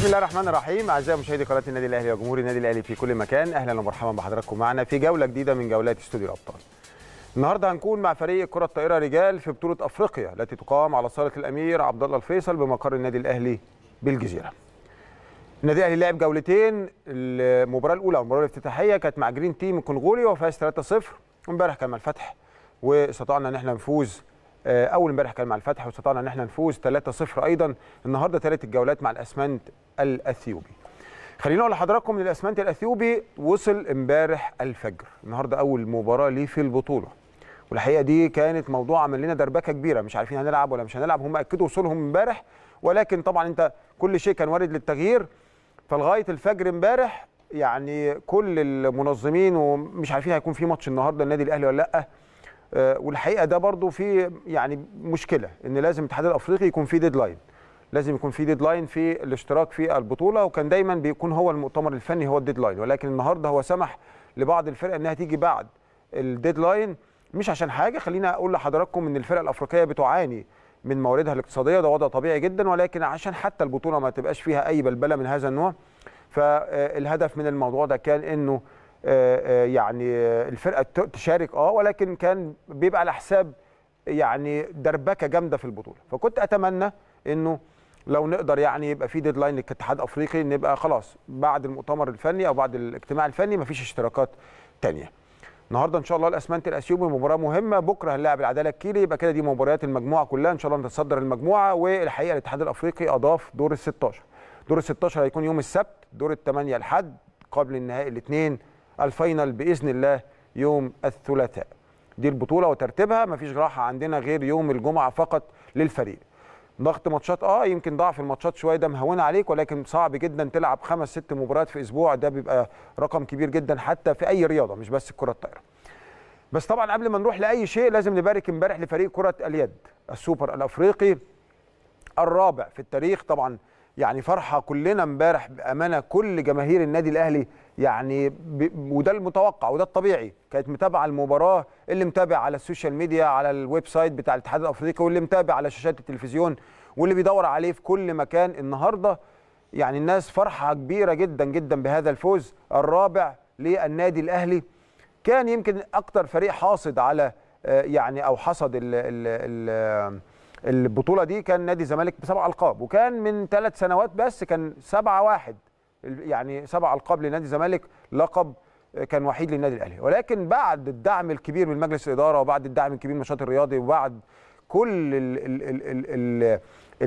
بسم الله الرحمن الرحيم اعزائي مشاهدي قناه النادي الاهلي وجمهور النادي الاهلي في كل مكان اهلا ومرحبا بحضراتكم معنا في جوله جديده من جولات استوديو الابطال النهارده هنكون مع فريق كره الطائره رجال في بطوله افريقيا التي تقام على صاله الامير عبد الله الفيصل بمقر النادي الاهلي بالجزيره النادي الاهلي لعب جولتين المباراه الاولى المباراه الافتتاحيه كانت مع جرين تيم الكونغولي وفاز 3-0 امبارح كان مع الفتح واستطعنا ان احنا نفوز اول امبارح كان مع الفتح واستطعنا ان احنا نفوز 3-0 ايضا النهارده ثالث الجولات مع الاسمنت الاثيوبي خلينا اقول لحضراتكم ان الاسمنت الاثيوبي وصل امبارح الفجر النهارده اول مباراه ليه في البطوله والحقيقه دي كانت موضوع عمل لنا دربكه كبيره مش عارفين هنلعب ولا مش هنلعب هم اكدوا وصولهم امبارح ولكن طبعا انت كل شيء كان وارد للتغيير فلغايه الفجر امبارح يعني كل المنظمين ومش عارفين هيكون في ماتش النهارده النادي الاهلي ولا لا والحقيقه ده برضو في يعني مشكله ان لازم الاتحاد الافريقي يكون في ديدلاين لازم يكون في ديدلاين في الاشتراك في البطوله وكان دايما بيكون هو المؤتمر الفني هو الديدلاين ولكن النهارده هو سمح لبعض الفرق انها تيجي بعد الديدلاين مش عشان حاجه خلينا اقول لحضراتكم ان الفرق الافريقيه بتعاني من مواردها الاقتصاديه ده وضع طبيعي جدا ولكن عشان حتى البطوله ما تبقاش فيها اي بلبله من هذا النوع فالهدف من الموضوع ده كان انه يعني الفرقه تشارك اه ولكن كان بيبقى على حساب يعني دربكه جامده في البطوله فكنت اتمنى انه لو نقدر يعني يبقى في ديدلاين للاتحاد الافريقي نبقى خلاص بعد المؤتمر الفني او بعد الاجتماع الفني مفيش اشتراكات ثانيه النهارده ان شاء الله الاسمنت الاثيوبي مباراه مهمه بكره هنلاعب العداله الكيلي يبقى كده دي مباريات المجموعه كلها ان شاء الله نتصدر المجموعه والحقيقه الاتحاد الافريقي اضاف دور ال 16 دور ال 16 هيكون يوم السبت دور الثمانيه الحد قبل النهائي الاثنين الفاينل باذن الله يوم الثلاثاء دي البطوله وترتيبها مفيش راحه عندنا غير يوم الجمعه فقط للفريق ضغط ماتشات اه يمكن ضعف الماتشات شويه ده مهونه عليك ولكن صعب جدا تلعب خمس ست مباريات في اسبوع ده بيبقى رقم كبير جدا حتى في اي رياضه مش بس الكره الطايره بس طبعا قبل ما نروح لاي شيء لازم نبارك امبارح لفريق كره اليد السوبر الافريقي الرابع في التاريخ طبعا يعني فرحه كلنا امبارح بامانه كل جماهير النادي الاهلي يعني وده المتوقع وده الطبيعي كانت متابعه المباراه اللي متابع على السوشيال ميديا على الويب سايت بتاع الاتحاد الافريقي واللي متابع على شاشات التلفزيون واللي بيدور عليه في كل مكان النهارده يعني الناس فرحه كبيره جدا جدا بهذا الفوز الرابع للنادي الاهلي كان يمكن اكتر فريق حاصد على يعني او حصد ال ال ال البطوله دي كان نادي الزمالك بسبع القاب وكان من ثلاث سنوات بس كان سبعة واحد يعني سبع القاب لنادي الزمالك لقب كان وحيد للنادي الاهلي ولكن بعد الدعم الكبير من مجلس الاداره وبعد الدعم الكبير من النشاط الرياضي وبعد كل ال ال ال ال ال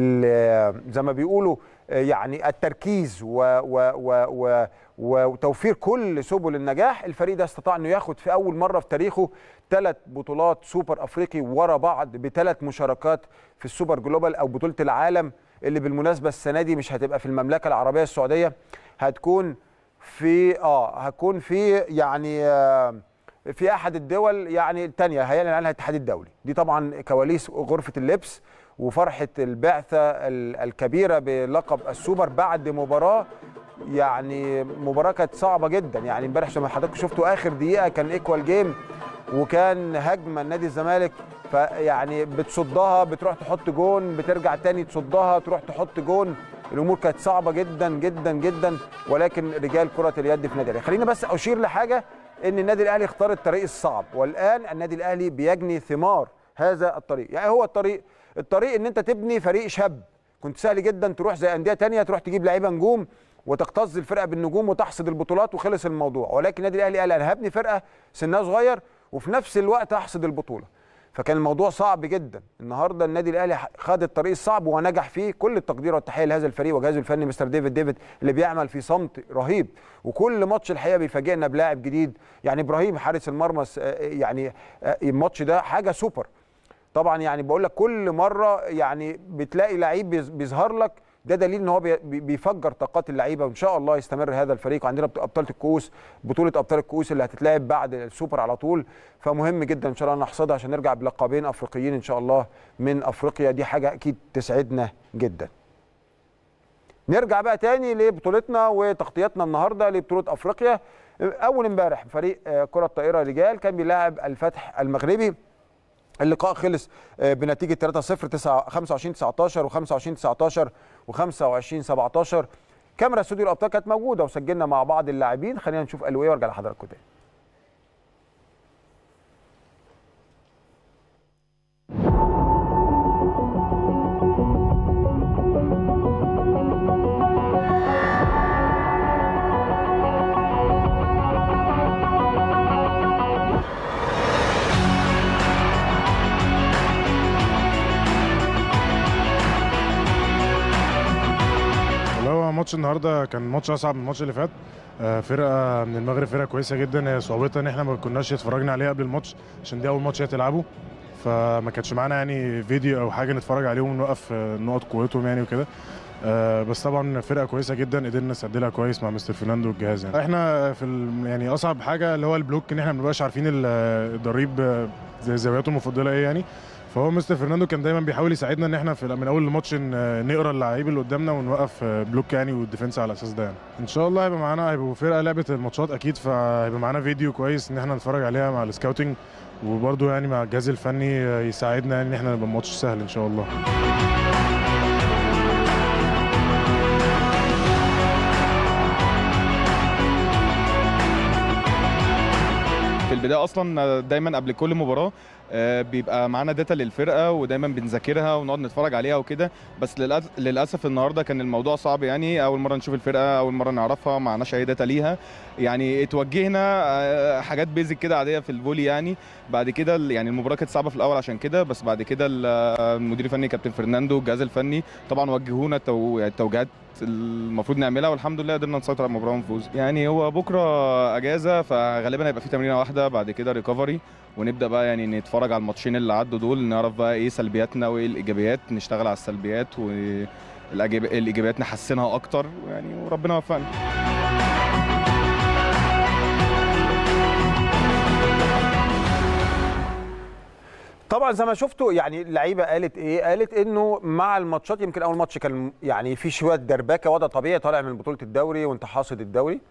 ال زي ما بيقولوا يعني التركيز و و و و وتوفير كل سبل النجاح الفريق ده استطاع انه ياخد في اول مره في تاريخه ثلاث بطولات سوبر افريقي ورا بعض بثلاث مشاركات في السوبر جلوبال او بطوله العالم اللي بالمناسبه السنه دي مش هتبقى في المملكه العربيه السعوديه هتكون في اه هتكون في يعني آه في احد الدول يعني الثانيه هيعلن عنها الاتحاد الدولي دي طبعا كواليس غرفه اللبس وفرحه البعثه الكبيره بلقب السوبر بعد مباراه يعني مباراه كانت صعبه جدا يعني امبارح زي ما حضراتكم شفتوا اخر دقيقه كان ايكوال جيم وكان هجمه نادي الزمالك فيعني بتصدها بتروح تحط جون بترجع تاني تصدها تروح تحط جون الامور كانت صعبه جدا جدا جدا ولكن رجال كره اليد في النادي الاهلي خلينا بس اشير لحاجه ان النادي الاهلي اختار الطريق الصعب والان النادي الاهلي بيجني ثمار هذا الطريق يعني هو الطريق الطريق ان انت تبني فريق شاب كنت سهل جدا تروح زي انديه تانية تروح تجيب لعيبه نجوم وتكتظ الفرقه بالنجوم وتحصد البطولات وخلص الموضوع ولكن النادي الاهلي قال انا هبني فرقه سنها صغير وفي نفس الوقت احصد البطوله فكان الموضوع صعب جدا النهارده النادي الاهلي خد الطريق الصعب ونجح فيه كل التقدير والتحيه لهذا الفريق وجهازه الفني مستر ديفيد ديفيد اللي بيعمل في صمت رهيب وكل ماتش الحقيقه بيفاجئنا بلاعب جديد يعني ابراهيم حارس المرمى يعني الماتش ده حاجه سوبر طبعا يعني بقول لك كل مره يعني بتلاقي لعيب بيظهر لك ده دليل ان هو بيفجر طاقات اللعيبه وان شاء الله يستمر هذا الفريق عندنا ابطال الكؤوس بطوله ابطال الكؤوس اللي هتتلعب بعد السوبر على طول فمهم جدا ان شاء الله نحصدها عشان نرجع بلقبين افريقيين ان شاء الله من افريقيا دي حاجه اكيد تسعدنا جدا نرجع بقى تاني لبطولتنا وتغطيتنا النهارده لبطوله افريقيا اول امبارح فريق كره الطائره رجال كان بيلاعب الفتح المغربي اللقاء خلص بنتيجه 3-0 25 19 و25 19 و25 17 كاميرا استوديو الابطال كانت موجوده وسجلنا مع بعض اللاعبين خلينا نشوف قالوا ايه وارجع لحضراتكم تاني والله هو ماتش النهارده كان ماتش اصعب من الماتش اللي فات آه، فرقه من المغرب فرقه كويسه جدا هي صعوبتها ان احنا ما كناش اتفرجنا عليها قبل الماتش عشان دي اول ماتش هي تلعبه فما كانش معانا يعني فيديو او حاجه نتفرج عليهم ونوقف آه، نقط قوتهم يعني وكده آه، بس طبعا فرقه كويسه جدا قدرنا نستعدلها كويس مع مستر فرناندو والجهاز يعني احنا في ال- يعني اصعب حاجه اللي هو البلوك ان احنا ما بنبقاش عارفين ال- الضريب آه، زي زاويته المفضله ايه يعني فهو مستر فرناندو كان دايما بيحاول يساعدنا ان احنا في من اول الماتش ن- نقرا اللعيب اللي قدامنا ونوقف آه، بلوك يعني والديفنس على الاساس ده يعني. ان شاء الله هيبقى معانا هيبقوا فرقه لعبت الماتشات اكيد فهيبقى معانا فيديو كويس ان احنا نتفرج عليها مع السكاوتنج وبرده يعني مع الجهاز الفني آه، يساعدنا يعني ان احنا نبقى ماتش سهل ان شاء الله في البدايه اصلا دايما قبل كل مباراه آه، بيبقى معانا داتا للفرقه ودايما بنذاكرها ونقعد نتفرج عليها وكده بس للأس- للاسف النهارده كان الموضوع صعب يعني اول مره نشوف الفرقه اول مره نعرفها ما عناش اي داتا ليها يعني اتوجهنا آه، حاجات بيزك كده عاديه في الفولي يعني بعد كده ال- يعني المباراه كانت صعبه في الاول عشان كده بس بعد كده ال- المدير الفني كابتن فرناندو الجهاز الفني طبعا وجهونا التو- التوجيهات المفروض نعملها والحمد لله قدرنا نسيطر على المباراه ونفوز يعني هو بكره اجازه فغالبا هيبقى في تمرينه واحده بعد كده ريكفري ونبدا بقى يعني نتفرج على الماتشين اللي عدوا دول نعرف بقى ايه سلبياتنا وايه الايجابيات نشتغل على السلبيات والايجابيات نحسنها اكتر يعني وربنا يوفقنا طبعا زي ما شفتوا يعني اللعيبه قالت ايه قالت انه مع الماتشات يمكن اول ماتش كان يعني في شويه دربكه وضع طبيعي طالع من بطوله الدوري وانت حاصد الدوري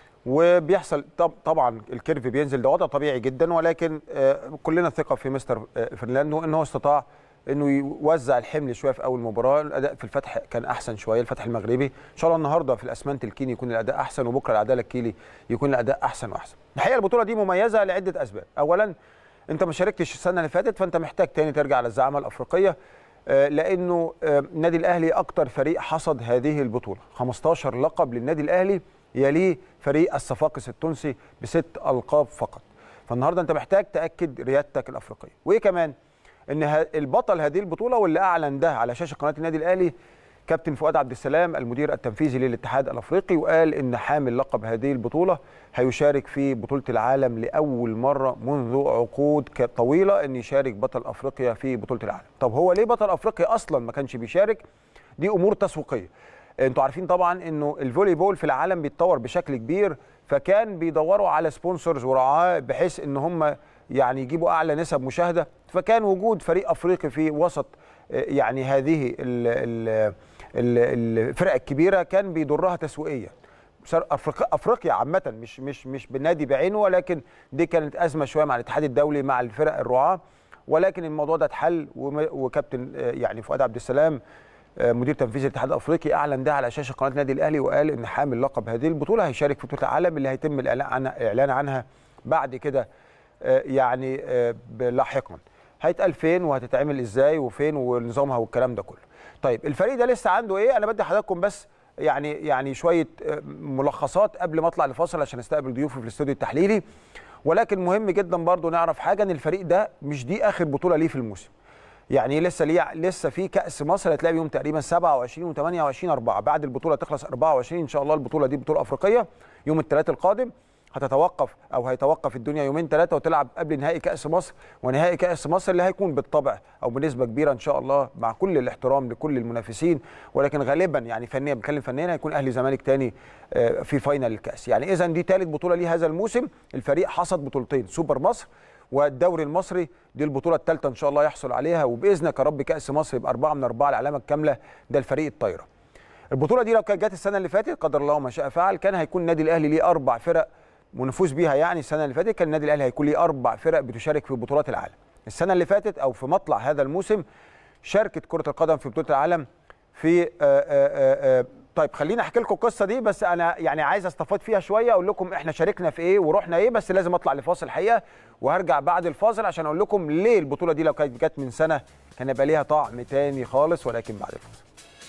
وبيحصل طب طبعا الكيرف بينزل ده وضع طبيعي جدا ولكن آه، كلنا ثقه في مستر آه، فرناندو ان هو استطاع انه يوزع الحمل شويه في اول مباراه الاداء في الفتح كان احسن شويه الفتح المغربي ان شاء الله النهارده في الاسمنت الكيني يكون الاداء احسن وبكره العداله الكيلي يكون الاداء احسن واحسن الحقيقه البطوله دي مميزه لعده اسباب اولا انت ما شاركتش السنه اللي فاتت فانت محتاج تاني ترجع للزعامه الافريقيه آه، لانه آه، النادي الاهلي اكتر فريق حصد هذه البطوله 15 لقب للنادي الاهلي يليه فريق الصفاقس التونسي بست القاب فقط فالنهارده انت محتاج تاكد ريادتك الافريقيه وايه كمان ان ه- البطل هذه البطوله واللي اعلن ده على شاشه قناه النادي الاهلي كابتن فؤاد عبد السلام المدير التنفيذي للاتحاد الافريقي وقال ان حامل لقب هذه البطوله هيشارك في بطوله العالم لاول مره منذ عقود ك- طويله ان يشارك بطل افريقيا في بطوله العالم طب هو ليه بطل افريقيا اصلا ما كانش بيشارك دي امور تسويقيه انتوا عارفين طبعا انه الفولي بول في العالم بيتطور بشكل كبير فكان بيدوروا على سبونسرز ورعاه بحيث ان هم يعني يجيبوا اعلى نسب مشاهده فكان وجود فريق افريقي في وسط آه، يعني هذه ال- ال- ال- الفرق الكبيره كان بيضرها تسويقيا شرق افريقيا افريقيا عامه مش مش مش بالنادي بعينه ولكن دي كانت ازمه شويه مع الاتحاد الدولي مع الفرق الرعاه ولكن الموضوع ده اتحل وم- وكابتن آه، يعني فؤاد عبد السلام آه، مدير تنفيذي الاتحاد الافريقي اعلن ده على شاشه قناه النادي الاهلي وقال ان حامل لقب هذه البطوله هيشارك في بطوله العالم اللي هيتم الاعلان عنها اعلان عنها بعد كده آه، يعني آه، ب- لاحقا هيتقال فين وهتتعمل ازاي وفين ونظامها والكلام ده كله طيب الفريق ده لسه عنده ايه انا بدي حضراتكم بس يعني يعني شويه آه، ملخصات قبل ما اطلع لفاصل عشان استقبل ضيوفي في الاستوديو التحليلي ولكن مهم جدا برضو نعرف حاجه ان الفريق ده مش دي اخر بطوله ليه في الموسم يعني لسه ليه لسه في كاس مصر هتلاقي يوم تقريبا 27 و28 4 بعد البطوله تخلص 24 ان شاء الله البطوله دي بطوله افريقيه يوم الثلاث القادم هتتوقف او هيتوقف الدنيا يومين ثلاثه وتلعب قبل نهائي كاس مصر ونهائي كاس مصر اللي هيكون بالطبع او بنسبه كبيره ان شاء الله مع كل الاحترام لكل المنافسين ولكن غالبا يعني فنيا بتكلم فنيا هيكون اهلي زمالك تاني آه، في فاينل الكاس يعني اذا دي ثالث بطوله ليه هذا الموسم الفريق حصد بطولتين سوبر مصر والدوري المصري دي البطوله الثالثه ان شاء الله يحصل عليها وباذنك يا رب كاس مصر يبقى اربعه من اربعه العلامه الكامله ده الفريق الطايره البطوله دي لو كانت جت السنه اللي فاتت قدر الله ما شاء فعل كان هيكون النادي الاهلي ليه اربع فرق ونفوز بيها يعني السنه اللي فاتت كان النادي الاهلي هيكون ليه اربع فرق بتشارك في بطولات العالم السنه اللي فاتت او في مطلع هذا الموسم شاركت كره القدم في بطوله العالم في آه، آه، آه، طيب خليني احكي لكم القصه دي بس انا يعني عايز استفاد فيها شويه اقول لكم احنا شاركنا في ايه ورحنا ايه بس لازم اطلع لفاصل الحقيقه وهرجع بعد الفاصل عشان اقول لكم ليه البطوله دي لو كانت جت من سنه كان يبقى ليها طعم تاني خالص ولكن بعد الفاصل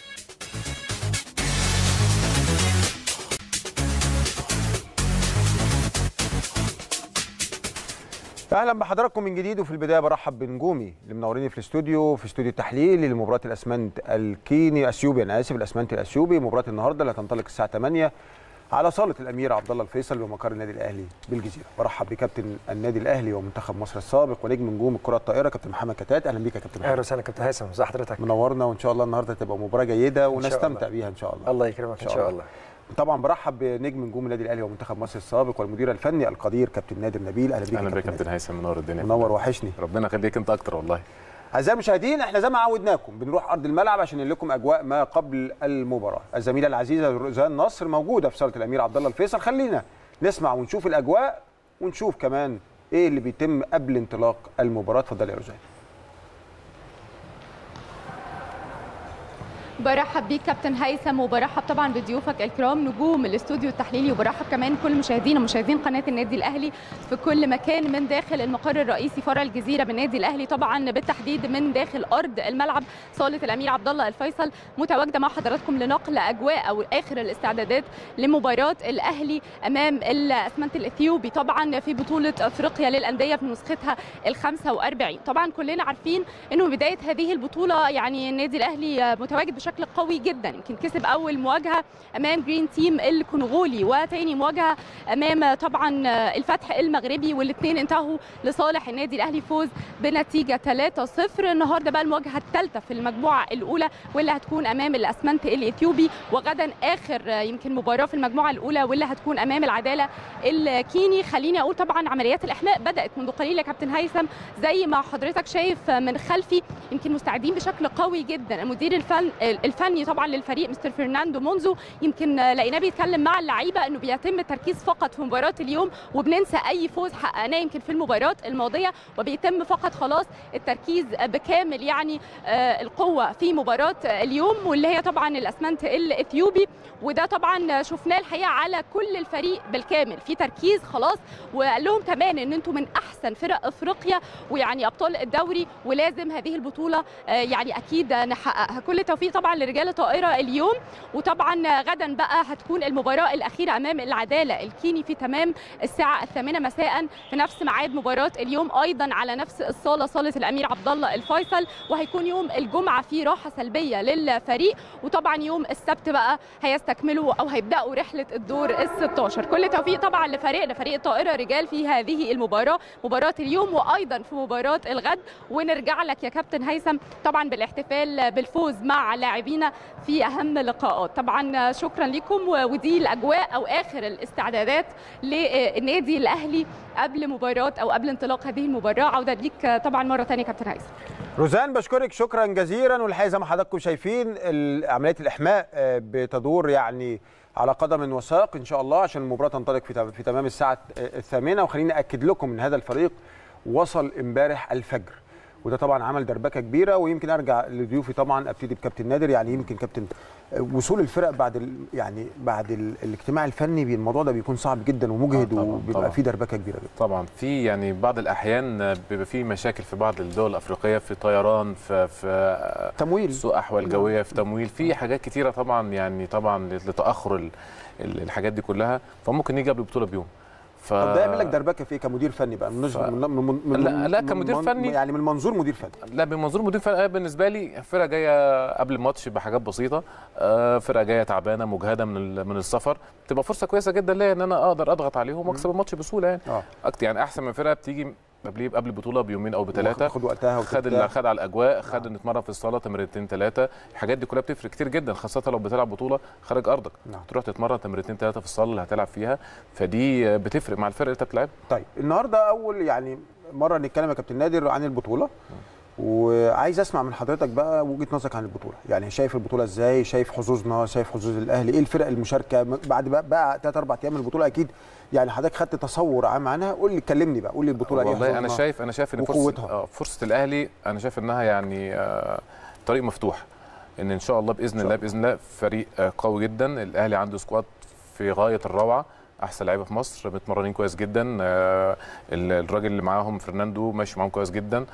اهلا بحضراتكم من جديد وفي البدايه برحب بنجومي اللي منوريني في الاستوديو في استوديو التحليل لمباراه الاسمنت الكيني اثيوبي انا اسف الاسمنت الاثيوبي مباراه النهارده اللي هتنطلق الساعه 8 على صاله الامير عبد الله الفيصل بمقر النادي الاهلي بالجزيره برحب بكابتن النادي الاهلي ومنتخب مصر السابق ونجم نجوم الكره الطائره كابتن محمد كتات اهلا بيك يا كابتن اهلا محمد وسهلا كابتن هيثم ازي حضرتك منورنا وان شاء الله النهارده تبقى مباراه جيده شاء ونستمتع الله. بيها ان شاء الله الله يكرمك ان شاء الله طبعا برحب بنجم نجوم النادي الاهلي ومنتخب مصر السابق والمدير الفني القدير كابتن نادر نبيل اهلا بيك يا اهلا بك يا كابتن كابتن هيثم منور الدنيا نادر. منور وحشني ربنا يخليك انت اكتر والله اعزائي المشاهدين احنا زي ما عودناكم بنروح ارض الملعب عشان نقول لكم اجواء ما قبل المباراه الزميله العزيزه روزان نصر موجوده في صاله الامير عبد الله الفيصل خلينا نسمع ونشوف الاجواء ونشوف كمان ايه اللي بيتم قبل انطلاق المباراه اتفضل يا روزان برحب بيك كابتن هيثم وبرحب طبعا بضيوفك الكرام نجوم الاستوديو التحليلي وبرحب كمان كل مشاهدينا ومشاهدين قناه النادي الاهلي في كل مكان من داخل المقر الرئيسي فرع الجزيره بالنادي الاهلي طبعا بالتحديد من داخل ارض الملعب صاله الامير عبد الله الفيصل متواجده مع حضراتكم لنقل اجواء او اخر الاستعدادات لمباراه الاهلي امام الاسمنت الاثيوبي طبعا في بطوله افريقيا للانديه في نسختها ال 45 طبعا كلنا عارفين انه بدايه هذه البطوله يعني النادي الاهلي متواجد بشكل قوي جدا يمكن كسب اول مواجهه امام جرين تيم الكونغولي وتاني مواجهه امام طبعا الفتح المغربي والاثنين انتهوا لصالح النادي الاهلي فوز بنتيجه 3-0 النهارده بقى المواجهه الثالثه في المجموعه الاولى واللي هتكون امام الاسمنت الاثيوبي وغدا اخر يمكن مباراه في المجموعه الاولى واللي هتكون امام العداله الكيني خليني اقول طبعا عمليات الاحماء بدات منذ قليل يا كابتن هيثم زي ما حضرتك شايف من خلفي يمكن مستعدين بشكل قوي جدا المدير الفن الفني طبعا للفريق مستر فرناندو مونزو يمكن لقيناه بيتكلم مع اللعيبه انه بيتم التركيز فقط في مباراه اليوم وبننسى اي فوز حققناه يمكن في المباراه الماضيه وبيتم فقط خلاص التركيز بكامل يعني آه، القوه في مباراه اليوم واللي هي طبعا الاسمنت الاثيوبي وده طبعا شفناه الحقيقه على كل الفريق بالكامل في تركيز خلاص وقال لهم كمان ان انتم من احسن فرق افريقيا ويعني ابطال الدوري ولازم هذه البطوله آه، يعني اكيد نحققها كل التوفيق طبعا لرجال الطائره اليوم وطبعا غدا بقى هتكون المباراه الاخيره امام العداله الكيني في تمام الساعه الثامنه مساء في نفس ميعاد مباراه اليوم ايضا على نفس الصاله صاله الامير عبد الله الفيصل وهيكون يوم الجمعه في راحه سلبيه للفريق وطبعا يوم السبت بقى هيستكملوا او هيبداوا رحله الدور ال 16 كل التوفيق طبعا لفريقنا فريق الطائره رجال في هذه المباراه مباراه اليوم وايضا في مباراه الغد ونرجع لك يا كابتن هيثم طبعا بالاحتفال بالفوز مع لاعبينا في اهم لقاءات طبعا شكرا لكم ودي الاجواء او اخر الاستعدادات للنادي الاهلي قبل مباراه او قبل انطلاق هذه المباراه عوده ليك طبعا مره ثانيه كابتن هيثم روزان بشكرك شكرا جزيلا والحقيقه زي ما حضراتكم شايفين ال- عمليه الاحماء آه، بتدور يعني على قدم وساق ان شاء الله عشان المباراه تنطلق في تم- في تمام الساعه آه، الثامنه وخليني اكد لكم ان هذا الفريق وصل امبارح الفجر وده طبعا عمل دربكه كبيره ويمكن ارجع لضيوفي طبعا ابتدي بكابتن نادر يعني يمكن كابتن آه، وصول الفرق بعد ال يعني بعد ال الاجتماع الفني بي- الموضوع ده بيكون صعب جدا ومجهد آه، طبعاً، وبيبقى طبعاً. فيه دربكه كبيره جدا طبعا في يعني بعض الاحيان بيبقى في مشاكل في بعض الدول الافريقيه في طيران في في تمويل سوء احوال جويه في تمويل في حاجات كتيره طبعا يعني طبعا لتاخر ال- ال- الحاجات دي كلها فممكن يجي قبل البطوله بيوم ف طب ده يعمل لك دربكه في ايه كمدير فني بقى من, ف- من, من, من لا- لا، من- كمدير من- فني. يعني من منظور مدير فني لا بمنظور مدير فني أنا بالنسبه لي فرقه جايه قبل الماتش بحاجات بسيطه آه، فرقه جايه تعبانه مجهده من ال- من السفر تبقى فرصه كويسه جدا ليا ان انا اقدر اضغط عليهم واكسب الماتش بسهوله يعني اه اكتر يعني احسن من فرقه بتيجي قبل قبل البطوله بيومين او بثلاثه خد وقتها خد وترتاح. ال- خد على الاجواء خد نتمرن في الصاله تمرينتين ثلاثه الحاجات دي كلها بتفرق كتير جدا خاصه لو بتلعب بطوله خارج ارضك نعم. تروح تتمرن تمرينتين ثلاثه في الصاله اللي هتلعب فيها فدي بتفرق مع الفرقه اللي انت بتلعبها طيب النهارده اول يعني مره نتكلم يا كابتن نادر عن البطوله وعايز اسمع من حضرتك بقى وجهه نظرك عن البطوله يعني شايف البطوله ازاي شايف حظوظنا شايف حظوظ الاهلي ايه الفرق المشاركه بعد بقى, بقى 3 4 ايام من البطوله اكيد يعني حضرتك خدت تصور عام عنها قول لي كلمني بقى قول لي البطوله ايه والله انا حظوظنا؟ شايف انا شايف ان وقوتها. فرصه آه، فرصه الاهلي انا شايف انها يعني آه، طريق مفتوح ان ان شاء الله باذن الله باذن الله فريق آه، قوي جدا الاهلي عنده سكواد في غايه الروعه احسن لعيبه في مصر متمرنين كويس جدا آه، ال- الراجل اللي معاهم فرناندو ماشي معاهم كويس جدا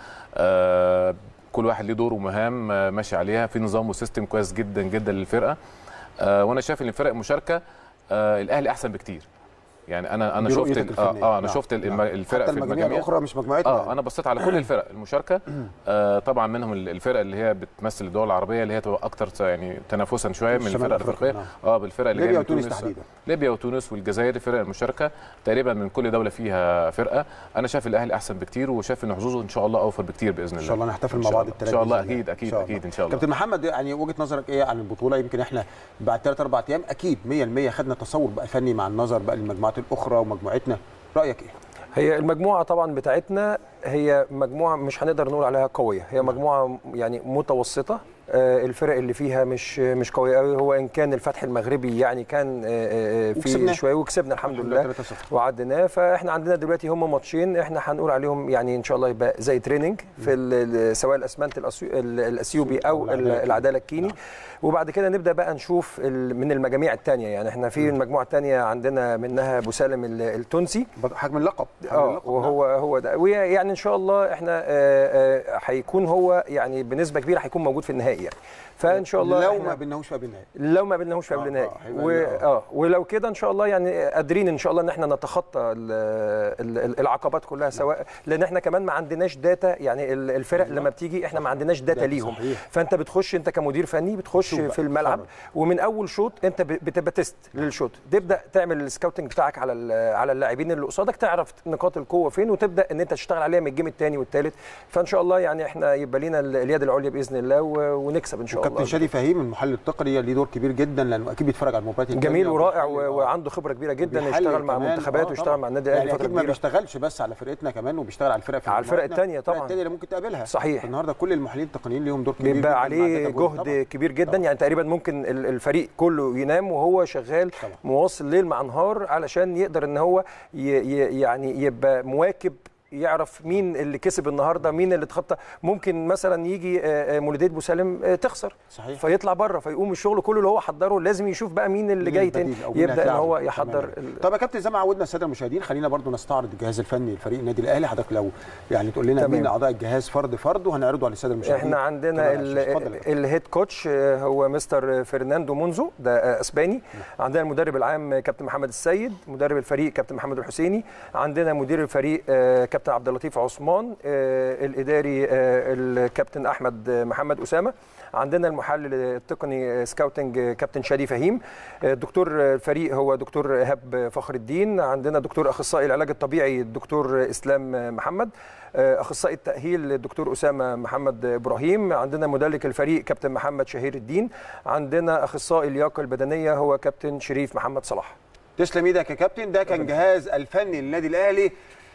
آه، كل واحد ليه دور ومهام آه، ماشي عليها في نظام وسيستم كويس جدا جدا للفرقه آه، وانا شايف ان الفرق المشاركه آه، الاهلي احسن بكتير يعني انا انا دي شفت رؤيتك ال- اه, الفنية. آه انا نعم، شفت الم- نعم. الفرق حتى في المجاميع المجاميع الاخرى مش مجموعتنا اه انا بصيت على كل الفرق المشاركه آه طبعا منهم ال- الفرق اللي هي بتمثل الدول العربيه اللي هي تبقى اكتر يعني تنافسا شويه من شمال الفرق أفريقيا، الافريقيه اه بالفرق اللي ليبيا جايه من وتونس تونس تحديدا ليبيا وتونس والجزائر الفرق المشاركه تقريبا من كل دوله فيها فرقه انا شايف الاهلي احسن بكتير وشايف ان حظوظه ان شاء الله اوفر بكتير باذن الله ان شاء الله نحتفل إن مع شاء بعض الله. الثلاث ان شاء الله اكيد اكيد اكيد ان شاء الله كابتن محمد يعني وجهه نظرك ايه عن البطوله يمكن احنا بعد ثلاث اربع ايام اكيد 100% خدنا تصور بقى فني مع النظر بقى للمجموعات الاخرى ومجموعتنا رايك ايه هي المجموعه طبعا بتاعتنا هي مجموعه مش هنقدر نقول عليها قويه هي مجموعه يعني متوسطه آه، الفرق اللي فيها مش مش قويه قوي هو ان كان الفتح المغربي يعني كان آه، آه، وكسبناه. في شويه وكسبنا الحمد لله 3-0 وعديناه فاحنا عندنا دلوقتي هم ماتشين احنا هنقول عليهم يعني ان شاء الله يبقى زي تريننج في ال- ال- سواء الاسمنت الأسيو- ال- الاثيوبي او ال- العدالة العداله الكيني وبعد كده نبدا بقى نشوف ال- من المجاميع الثانيه يعني احنا في المجموعه الثانيه عندنا منها ابو سالم ال- التونسي حجم اللقب حجم اه اللقب، وهو هو ده ويعني ان شاء الله احنا آه، آه، هيكون هو يعني بنسبه كبيره هيكون موجود في النهائي يعني فان شاء الله لو إحنا- ما بيناهوش في قبل النهائي لو ما بيناهوش في آه، قبل النهائي آه، هيبقى و... آه. اه ولو كده ان شاء الله يعني قادرين ان شاء الله ان احنا نتخطى ال... ال... ال- العقبات كلها سواء لان احنا كمان ما عندناش داتا يعني ال- الفرق لما بتيجي احنا ما عندناش داتا داتا، ليهم صحيح. فانت بتخش انت كمدير فني بتخش شوف بقى، في الملعب اتفرج. ومن اول شوط انت ب- بتبقى تيست للشوط تبدا تعمل السكاوتنج بتاعك على ال- على اللاعبين اللي قصادك تعرف نقاط القوه فين وتبدا ان انت تشتغل عليها من الجيم الثاني والثالث فان شاء الله يعني احنا يبقى لنا ال- اليد العليا باذن الله و... ونكسب ان شاء الله وكابتن شادي فهيم المحلل التقني ليه دور كبير جدا لانه اكيد بيتفرج على المباريات جميل التانية ورائع وبيحلل، و- آه. وعنده خبره كبيره جدا وبيحلل يشتغل مع كمان، منتخبات آه ويشتغل طبعاً. مع النادي الاهلي يعني فتره اكيد ما كبيره بيشتغلش بس على فرقتنا كمان وبيشتغل على الفرق في على الفرق التانية طبعاً. الثانيه اللي ممكن تقابلها صحيح. النهارده كل المحللين التقنيين ليهم دور كبير جدا بيبقى مع عليه الداتا بوينت جهد طبعاً. كبير جدا طبعاً. يعني تقريبا ممكن ال- الفريق كله ينام وهو شغال طبعاً. مواصل ليل مع نهار علشان يقدر ان هو ي ي يعني يبقى مواكب يعرف مين اللي كسب النهارده مين اللي اتخطى ممكن مثلا يجي آه، آه، مولوديه بوسالم آه، تخسر صحيح فيطلع بره فيقوم الشغل كله اللي هو حضره لازم يشوف بقى مين اللي جاي تاني البديل أو مين يبدا ان هتلعب هو كمان. يحضر ال- طب يا كابتن زي ما عودنا الساده المشاهدين خلينا برضو نستعرض الجهاز الفني لفريق النادي الاهلي حضرتك لو يعني تقول لنا تمام. مين اعضاء الجهاز فرد فرد وهنعرضه على الساده المشاهدين احنا عندنا كمان على ال- الشاشة. اتفضل يا كابتن. الهيد كوتش آه، هو مستر فرناندو مونزو ده آه، اسباني عندنا المدرب العام آه، كابتن محمد السيد مدرب الفريق كابتن محمد الحسيني عندنا مدير الفريق آه، كابتن عبد اللطيف عثمان آه، الاداري آه، الكابتن احمد آه، محمد اسامه عندنا المحلل التقني آه، سكاوتنج آه، كابتن شادي فهيم آه، دكتور آه، الفريق هو دكتور ايهاب فخر الدين عندنا دكتور اخصائي العلاج الطبيعي الدكتور اسلام آه، محمد آه، اخصائي التاهيل الدكتور اسامه محمد ابراهيم عندنا مدلك الفريق كابتن محمد شهير الدين عندنا اخصائي اللياقه البدنيه هو كابتن شريف محمد صلاح تسلم ايدك يا كابتن ده كان جهاز الفني للنادي الاهلي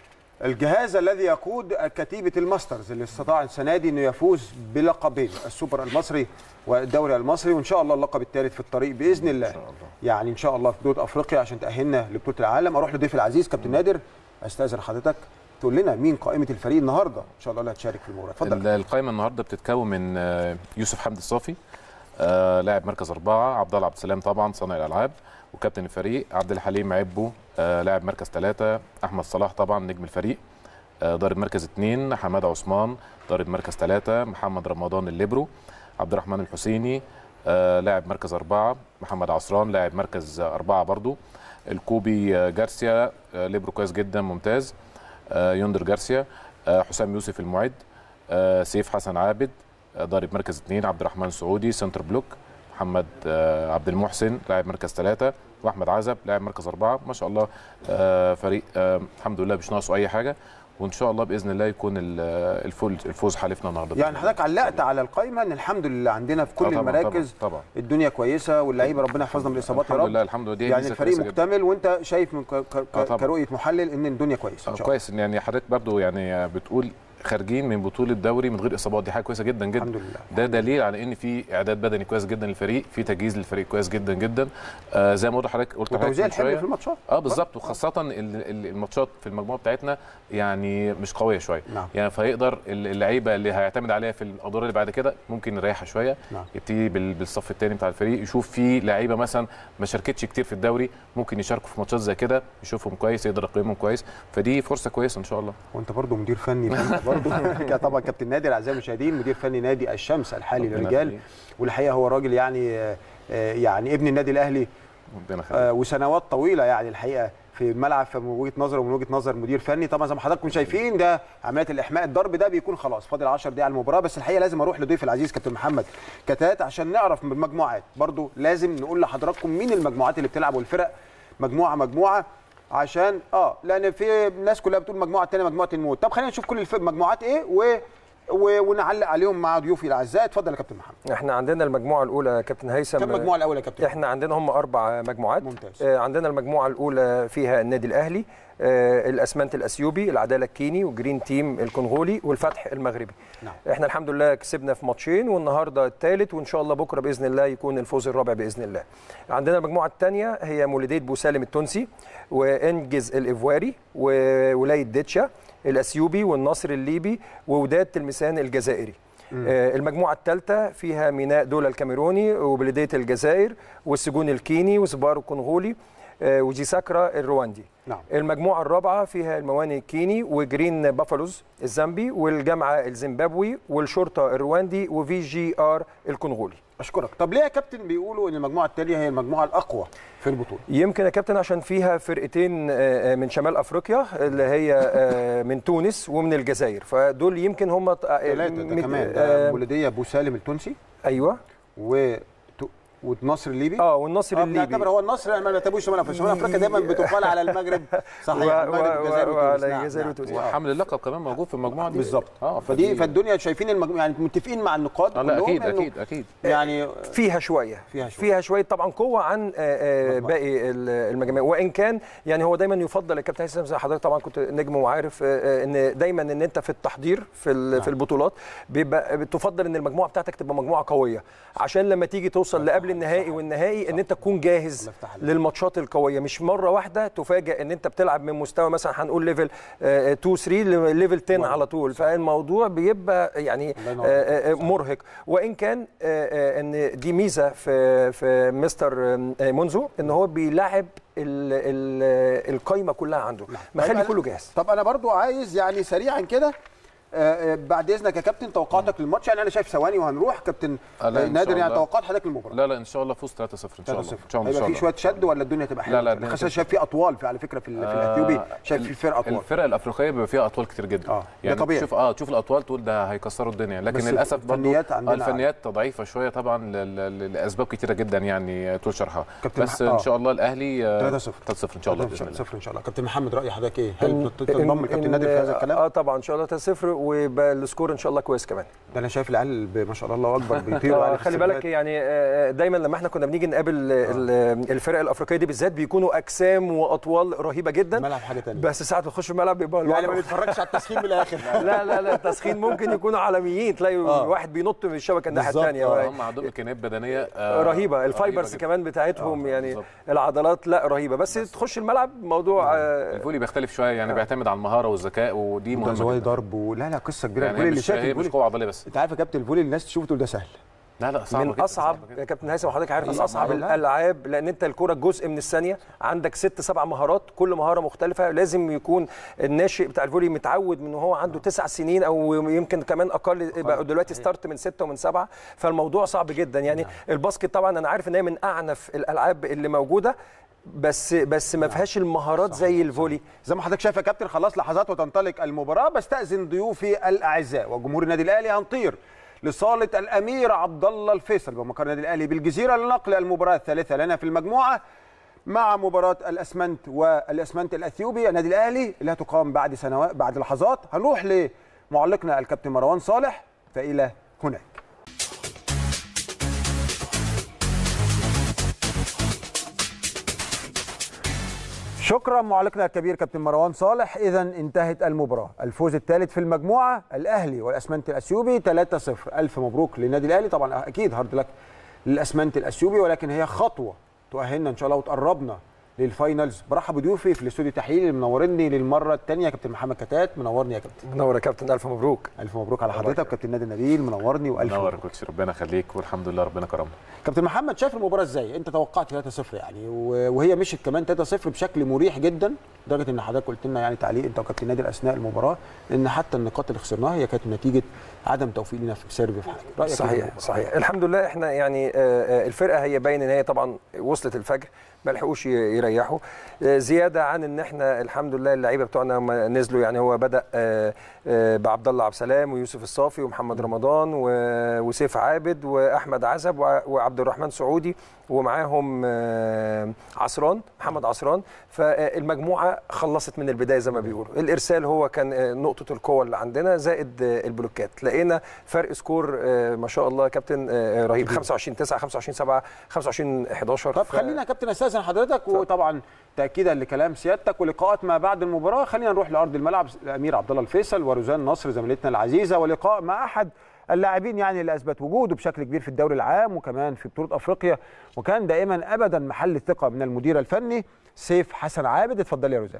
الجهاز الذي يقود كتيبة الماسترز اللي استطاع السنة دي انه يفوز بلقبين السوبر المصري والدوري المصري وان شاء الله اللقب الثالث في الطريق باذن الله. إن يعني ان شاء الله في بطولة افريقيا عشان تأهلنا لبطولة العالم اروح لضيف العزيز كابتن نادر استاذن حضرتك تقول لنا مين قائمة الفريق النهارده ان شاء الله اللي هتشارك في المباراة اتفضل. ال- القائمه النهارده بتتكون من آه، يوسف حمدي الصافي آه، لاعب مركز أربعة عبد الله عبد السلام طبعا صانع الألعاب وكابتن الفريق عبد الحليم عبو آه، لاعب مركز ثلاثة أحمد صلاح طبعا نجم الفريق آه، ضارب مركز اثنين حمادة عثمان ضارب مركز ثلاثة محمد رمضان الليبرو عبد الرحمن الحسيني آه، لاعب مركز أربعة محمد عصران لاعب مركز أربعة برضو الكوبي آه، جارسيا آه، ليبرو كويس جدا ممتاز آه، يندر جارسيا آه، حسام يوسف المعد آه، سيف حسن عابد آه، ضارب مركز اثنين عبد الرحمن سعودي سنتر بلوك محمد آه، عبد المحسن لاعب مركز ثلاثة واحمد عزب لاعب مركز أربعة ما شاء الله آه، فريق آه، الحمد لله مش ناقصه أي حاجة وإن شاء الله بإذن الله يكون ال- الفوز الفوز حالفنا النهارده يعني حضرتك علقت على القائمة ان الحمد لله عندنا في كل آه، طبعاً، المراكز طبعا, طبعا. الدنيا كويسة واللعيبة ربنا يحفظنا من الاصابات يا الحمد رب. لله الحمد لله دي يعني ميزة الفريق كويسة جداً. مكتمل وانت شايف من ك- ك- آه، طبعاً. كرؤيه محلل ان الدنيا كويسه آه، ان شاء الله كويس ان يعني حضرتك برضو يعني بتقول خارجين من بطوله دوري من غير اصابات دي حاجه كويسه جدا جدا الحمد لله ده دليل على ان في اعداد بدني كويس جدا للفريق في تجهيز للفريق كويس جدا جدا آه زي ما قلت لحضرتك قلت لحضرتك وتوزيع من الحمل شوية. في الماتشات اه بالظبط وخاصه ال- ال- الماتشات في المجموعه بتاعتنا يعني مش قويه شويه نعم. يعني فيقدر ال- اللعيبه اللي هيعتمد عليها في الادوار اللي بعد كده ممكن يريحها شويه نعم. يبتدي بال- بالصف الثاني بتاع الفريق يشوف في لعيبه مثلا ما شاركتش كتير في الدوري ممكن يشاركوا في ماتشات زي كده يشوفهم كويس يقدر يقيمهم كويس فدي فرصه كويسه ان شاء الله وانت برضو مدير فني برضو طبعا كابتن نادر اعزائي المشاهدين مدير فني نادي الشمس الحالي ربنا للرجال يخليك. والحقيقه هو راجل يعني آه، آه، يعني ابن النادي الاهلي ربنا يخليك آه، وسنوات طويله يعني الحقيقه في الملعب من وجهه نظر ومن وجهه نظر مدير فني طبعا زي ما حضراتكم شايفين ده عمليه الاحماء الضرب ده بيكون خلاص فاضل 10 دقائق على المباراه بس الحقيقه لازم اروح لضيف العزيز كابتن محمد كتات عشان نعرف من المجموعات برضو لازم نقول لحضراتكم مين المجموعات اللي بتلعب والفرق مجموعه مجموعه عشان اه لان في ناس كلها بتقول مجموعه الثانيه مجموعه الموت طب خلينا نشوف كل الف- المجموعات ايه و و- ونعلق عليهم مع ضيوفي الاعزاء اتفضل يا كابتن محمد احنا عندنا المجموعه الاولى يا كابتن هيثم كم المجموعه الاولى يا كابتن احنا عندنا هم اربع مجموعات ممتاز. آه، عندنا المجموعه الاولى فيها النادي الاهلي آه، الاسمنت الاثيوبي العداله الكيني وجرين تيم الكونغولي والفتح المغربي نعم. احنا الحمد لله كسبنا في ماتشين والنهارده الثالث وان شاء الله بكره باذن الله يكون الفوز الرابع باذن الله عندنا المجموعه الثانيه هي مولوديه بوسالم التونسي وانجز الايفواري وولايه ديتشا الاثيوبي والنصر الليبي ووداد تلمسان الجزائري آه، المجموعة الثالثة فيها ميناء دولة الكاميروني وبلدية الجزائر والسجون الكيني وسبارو الكونغولي آه، وجيساكرا الرواندي نعم. المجموعة الرابعة فيها المواني الكيني وجرين بافالوز الزامبي والجامعة الزيمبابوي والشرطة الرواندي وفي جي ار الكونغولي اشكرك طب ليه يا كابتن بيقولوا ان المجموعه الثانيه هي المجموعه الاقوى في البطوله يمكن يا كابتن عشان فيها فرقتين آه، آه، من شمال افريقيا اللي هي آه، من تونس ومن الجزائر فدول يمكن هم ثلاثه ده كمان ده مولوديه ابو سالم التونسي ايوه و والنصر الليبي اه والنصر اه الليبي بنعتبر هو النصر يعني ما بنعتبروش شمال افريقيا شمال افريقيا دايما بتقال على المغرب صحيح و- المغرب و- والجزائر و- وتونس. وعلى نعم، الجزائر نعم. وتونس. آه. وحمل اللقب كمان موجود في المجموعه دي بالظبط اه فدي فالدنيا شايفين المجموعه يعني متفقين مع النقاد آه لا كلهم اكيد إنه اكيد اكيد يعني فيها شويه فيها شوية. فيها شويه طبعا قوه عن آه، آه، مجموعة. باقي ال- المجاميع وان كان يعني هو دايما يفضل يا كابتن هيثم زي حضرتك طبعا كنت نجم وعارف آه، آه، ان دايما ان انت في التحضير في ال- في البطولات بيبقى بتفضل ان المجموعه بتاعتك تبقى مجموعه قويه عشان لما تيجي توصل لقبل النهائي والنهائي ان انت تكون جاهز الله يفتح عليك. للماتشات القويه مش مره واحده تفاجئ ان انت بتلعب من مستوى مثلا هنقول ليفل 2 3 ليفل 10 على طول فالموضوع بيبقى يعني الله ينور. آه، آه، مرهق وان كان آه، آه، ان دي ميزه في في مستر آه، منزو ان هو بيلاعب ال- ال- القايمه كلها عنده مخلي طيب كله جاهز طب انا برضو عايز يعني سريعا كده آه، آه، بعد اذنك يا كابتن توقعاتك للماتش يعني انا شايف ثواني وهنروح كابتن آه، لا، آه، إن نادر شاء يعني الله. توقعات حضرتك للمباراه لا لا ان شاء الله فوز 3-0 ان شاء الله 3-0 ان شاء الله إن هيبقى شاء في شويه الله شد ولا الدنيا تبقى حلوه لا، لا، الدنيا خاصه تبقى- شايف في اطوال في على فكره في, ال- في آه، الاثيوبي شايف في ال- فرقه اطوال الفرق الافريقيه بيبقى فيها اطوال كتير جدا آه، ده يعني طبيعي. تشوف اه تشوف الاطوال تقول ده هيكسروا الدنيا لكن بس للاسف برضو الفنيات عندنا آه الفنيات ضعيفه شويه طبعا ل- ل- لاسباب كتيره جدا يعني طول شرحها كابتن بس مح- آه. ان شاء الله الاهلي آه، 3-0 3-0 ان شاء الله باذن الله صفر ان شاء الله كابتن محمد راي حضرتك ايه هل إن- تنضم إن- لكابتن إن- نادر في هذا الكلام اه طبعا ان شاء الله 3-0 ويبقى السكور ان شاء الله كويس كمان ده انا شايف العيال ب- ما شاء الله اكبر بيطيروا آه يعني في خلي السباقات. بالك يعني آه، دايما لما احنا كنا بنيجي نقابل ال- الفرق الافريقيه دي بالذات بيكونوا اجسام واطوال رهيبه جدا الملعب حاجه ثانيه بس ساعه ما تخش الملعب بيبقى يعني ما الوضع- نتفرجش على التسخين من الاخر لا لا لا التسخين ممكن يكونوا عالميين تلاقي آه. واحد بينط من الشبكه الناحيه بالظبط، الثانيه آه. هم عندهم امكانيات بدنيه آه، رهيبه الفايبرز جداً. كمان بتاعتهم آه، يعني بالظبط. العضلات لا رهيبه بس تخش الملعب موضوع آه، الفولي بيختلف شويه يعني بيعتمد على المهاره والذكاء ودي ده مهمه زوايا جدا ضرب و... لا لا قصه كبيره يعني الفولي هي اللي مش شاف هي مش الفولي قوه عضليه بس انت عارف يا كابتن الفولي الناس تشوفه تقول ده سهل لا لا صعبه من جدا، اصعب صعبة جدا. يا كابتن هيثم حضرتك عارف من أصعب اصعب مهارة. الالعاب لان انت الكره جزء من الثانيه عندك ست سبع مهارات كل مهاره مختلفه لازم يكون الناشئ بتاع الفولي متعود من هو عنده تسع سنين او يمكن كمان اقل بقى دلوقتي ستارت من سته ومن سبعه فالموضوع صعب جدا يعني الباسكت طبعا انا عارف ان هي من اعنف الالعاب اللي موجوده بس بس ما فيهاش المهارات زي الفولي زي ما حضرتك شايف يا كابتن خلاص لحظات وتنطلق المباراه بستاذن ضيوفي الاعزاء وجمهور النادي الاهلي هنطير لصاله الامير عبد الله الفيصل بمقر النادي الاهلي بالجزيره لنقل المباراه الثالثه لنا في المجموعه مع مباراه الاسمنت والاسمنت الاثيوبي النادي الاهلي اللي هتقام بعد سنوات بعد لحظات هنروح لمعلقنا الكابتن مروان صالح فالى هناك شكرا معلقنا الكبير كابتن مروان صالح اذا انتهت المباراه الفوز الثالث في المجموعه الاهلي والاسمنت الاثيوبي 3-0 الف مبروك للنادي الاهلي طبعا اكيد هارد لك للاسمنت الاثيوبي ولكن هي خطوه تؤهلنا ان شاء الله وتقربنا للفاينلز برحب بضيوفي في الاستوديو التحليلي اللي منورني للمره الثانيه كابتن محمد كتات منورني يا كابتن منور يا كابتن الف مبروك الف مبروك على حضرتك كابتن نادي النبيل منورني والف منور يا مبروك كوتش ربنا يخليك والحمد لله ربنا كرمنا كابتن محمد شايف المباراه ازاي انت توقعت 3-0 يعني و- وهي مشيت كمان 3-0 بشكل مريح جدا لدرجه ان حضرتك قلت لنا يعني تعليق انت وكابتن نادر اثناء المباراه ان حتى النقاط اللي خسرناها هي كانت نتيجه عدم توفيق لنا في سيرف في حاجه رايك إيه في صحيح المباراة؟ صحيح الحمد لله احنا يعني آه، آه، الفرقه هي باين ان هي طبعا وصلت الفجر ما لحقوش ي- يريحوا آه، زياده عن ان احنا الحمد لله اللعيبه بتوعنا هم نزلوا يعني هو بدا آه، آه، بعبد الله عبد السلام ويوسف الصافي ومحمد رمضان و- وسيف عابد واحمد عزب وع- وعبد الرحمن سعودي ومعاهم آه، عصران محمد عصران فالمجموعه خلصت من البدايه زي ما بيقولوا الارسال هو كان آه، نقطه القوه اللي عندنا زائد آه، البلوكات لقينا فرق سكور آه، ما شاء الله يا كابتن آه، رهيب 25 9 25 7 25 11 طب ف- خلينا يا كابتن استاذن حضرتك وطبعا تاكيدا لكلام سيادتك ولقاءات ما بعد المباراه خلينا نروح لارض الملعب الامير عبد الله الفيصل وروزان نصر زميلتنا العزيزه ولقاء مع احد اللاعبين يعني اللي اثبت وجوده بشكل كبير في الدوري العام وكمان في بطوله افريقيا وكان دائما ابدا محل الثقه من المدير الفني سيف حسن عابد اتفضلي يا روزان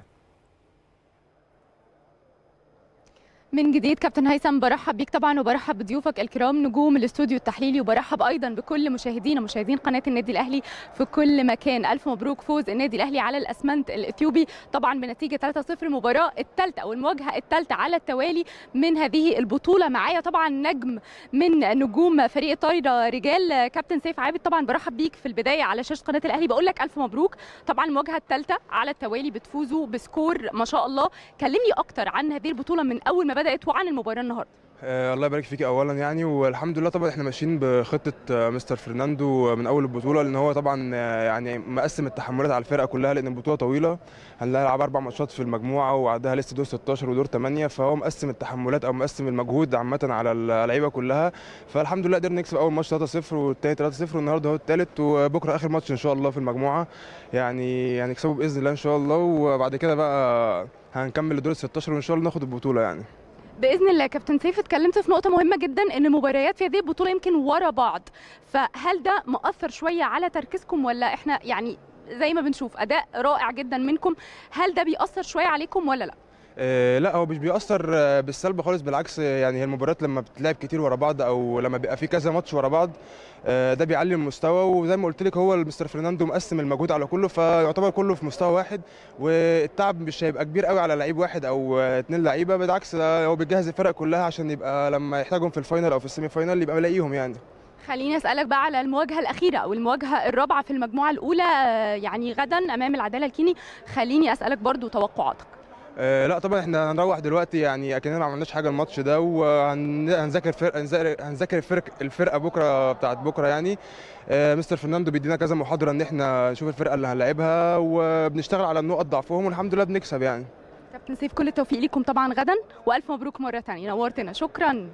من جديد كابتن هيثم برحب بيك طبعا وبرحب بضيوفك الكرام نجوم الاستوديو التحليلي وبرحب ايضا بكل مشاهدينا مشاهدين قناه النادي الاهلي في كل مكان الف مبروك فوز النادي الاهلي على الاسمنت الاثيوبي طبعا بنتيجه 3-0 المباراه الثالثه او المواجهه الثالثه على التوالي من هذه البطوله معايا طبعا نجم من نجوم فريق الطايره رجال كابتن سيف عابد طبعا برحب بيك في البدايه على شاشه قناه الاهلي بقول لك الف مبروك طبعا المواجهه الثالثه على التوالي بتفوزوا بسكور ما شاء الله كلمني اكتر عن هذه البطوله من اول ما بدات وعن المباراه النهارده آه، الله يبارك فيك اولا يعني والحمد لله طبعا احنا ماشيين بخطه آه، مستر فرناندو من اول البطوله لان هو طبعا آه، يعني مقسم التحملات على الفرقه كلها لان البطوله طويله هنلعب اربع ماتشات في المجموعه وبعدها لسه دور 16 ودور 8 فهو مقسم التحملات او مقسم المجهود عامه على اللعيبه كلها فالحمد لله قدرنا نكسب اول ماتش 3-0 والتاني 3-0 والنهارده هو الثالث وبكره اخر ماتش ان شاء الله في المجموعه يعني يعني نكسبه باذن الله ان شاء الله وبعد كده بقى هنكمل لدور 16 وان شاء الله ناخد البطوله يعني باذن الله كابتن سيف اتكلمت في نقطه مهمه جدا ان المباريات في هذه البطوله يمكن ورا بعض فهل ده مؤثر شويه على تركيزكم ولا احنا يعني زي ما بنشوف اداء رائع جدا منكم هل ده بيأثر شويه عليكم ولا لا آه، لا هو مش بيأثر آه، بالسلب خالص بالعكس آه، يعني هي المباريات لما بتلعب كتير ورا بعض او لما بيبقى في كذا ماتش ورا بعض آه، ده بيعلي المستوى وزي ما قلت لك هو المستر فرناندو مقسم المجهود على كله فيعتبر كله في مستوى واحد والتعب مش هيبقى كبير قوي على لعيب واحد او آه، اتنين لعيبه بالعكس ده هو بيجهز الفرق كلها عشان يبقى لما يحتاجهم في الفاينل او في السيمي فاينل يبقى ملاقيهم يعني خليني اسالك بقى على المواجهه الاخيره او المواجهه الرابعه في المجموعه الاولى آه، يعني غدا امام العداله الكيني خليني اسالك برضو توقعاتك آه لا طبعا احنا هنروح دلوقتي يعني اكننا ما عملناش حاجه الماتش ده وهنذاكر فرق هنذاكر هنذاكر الفرق الفرقه بكره بتاعت بكره يعني آه مستر فرناندو بيدينا كذا محاضره ان احنا نشوف الفرقه اللي هنلاعبها وبنشتغل على نقط ضعفهم والحمد لله بنكسب يعني كابتن سيف كل التوفيق ليكم طبعا غدا والف مبروك مره ثانيه نورتنا شكرا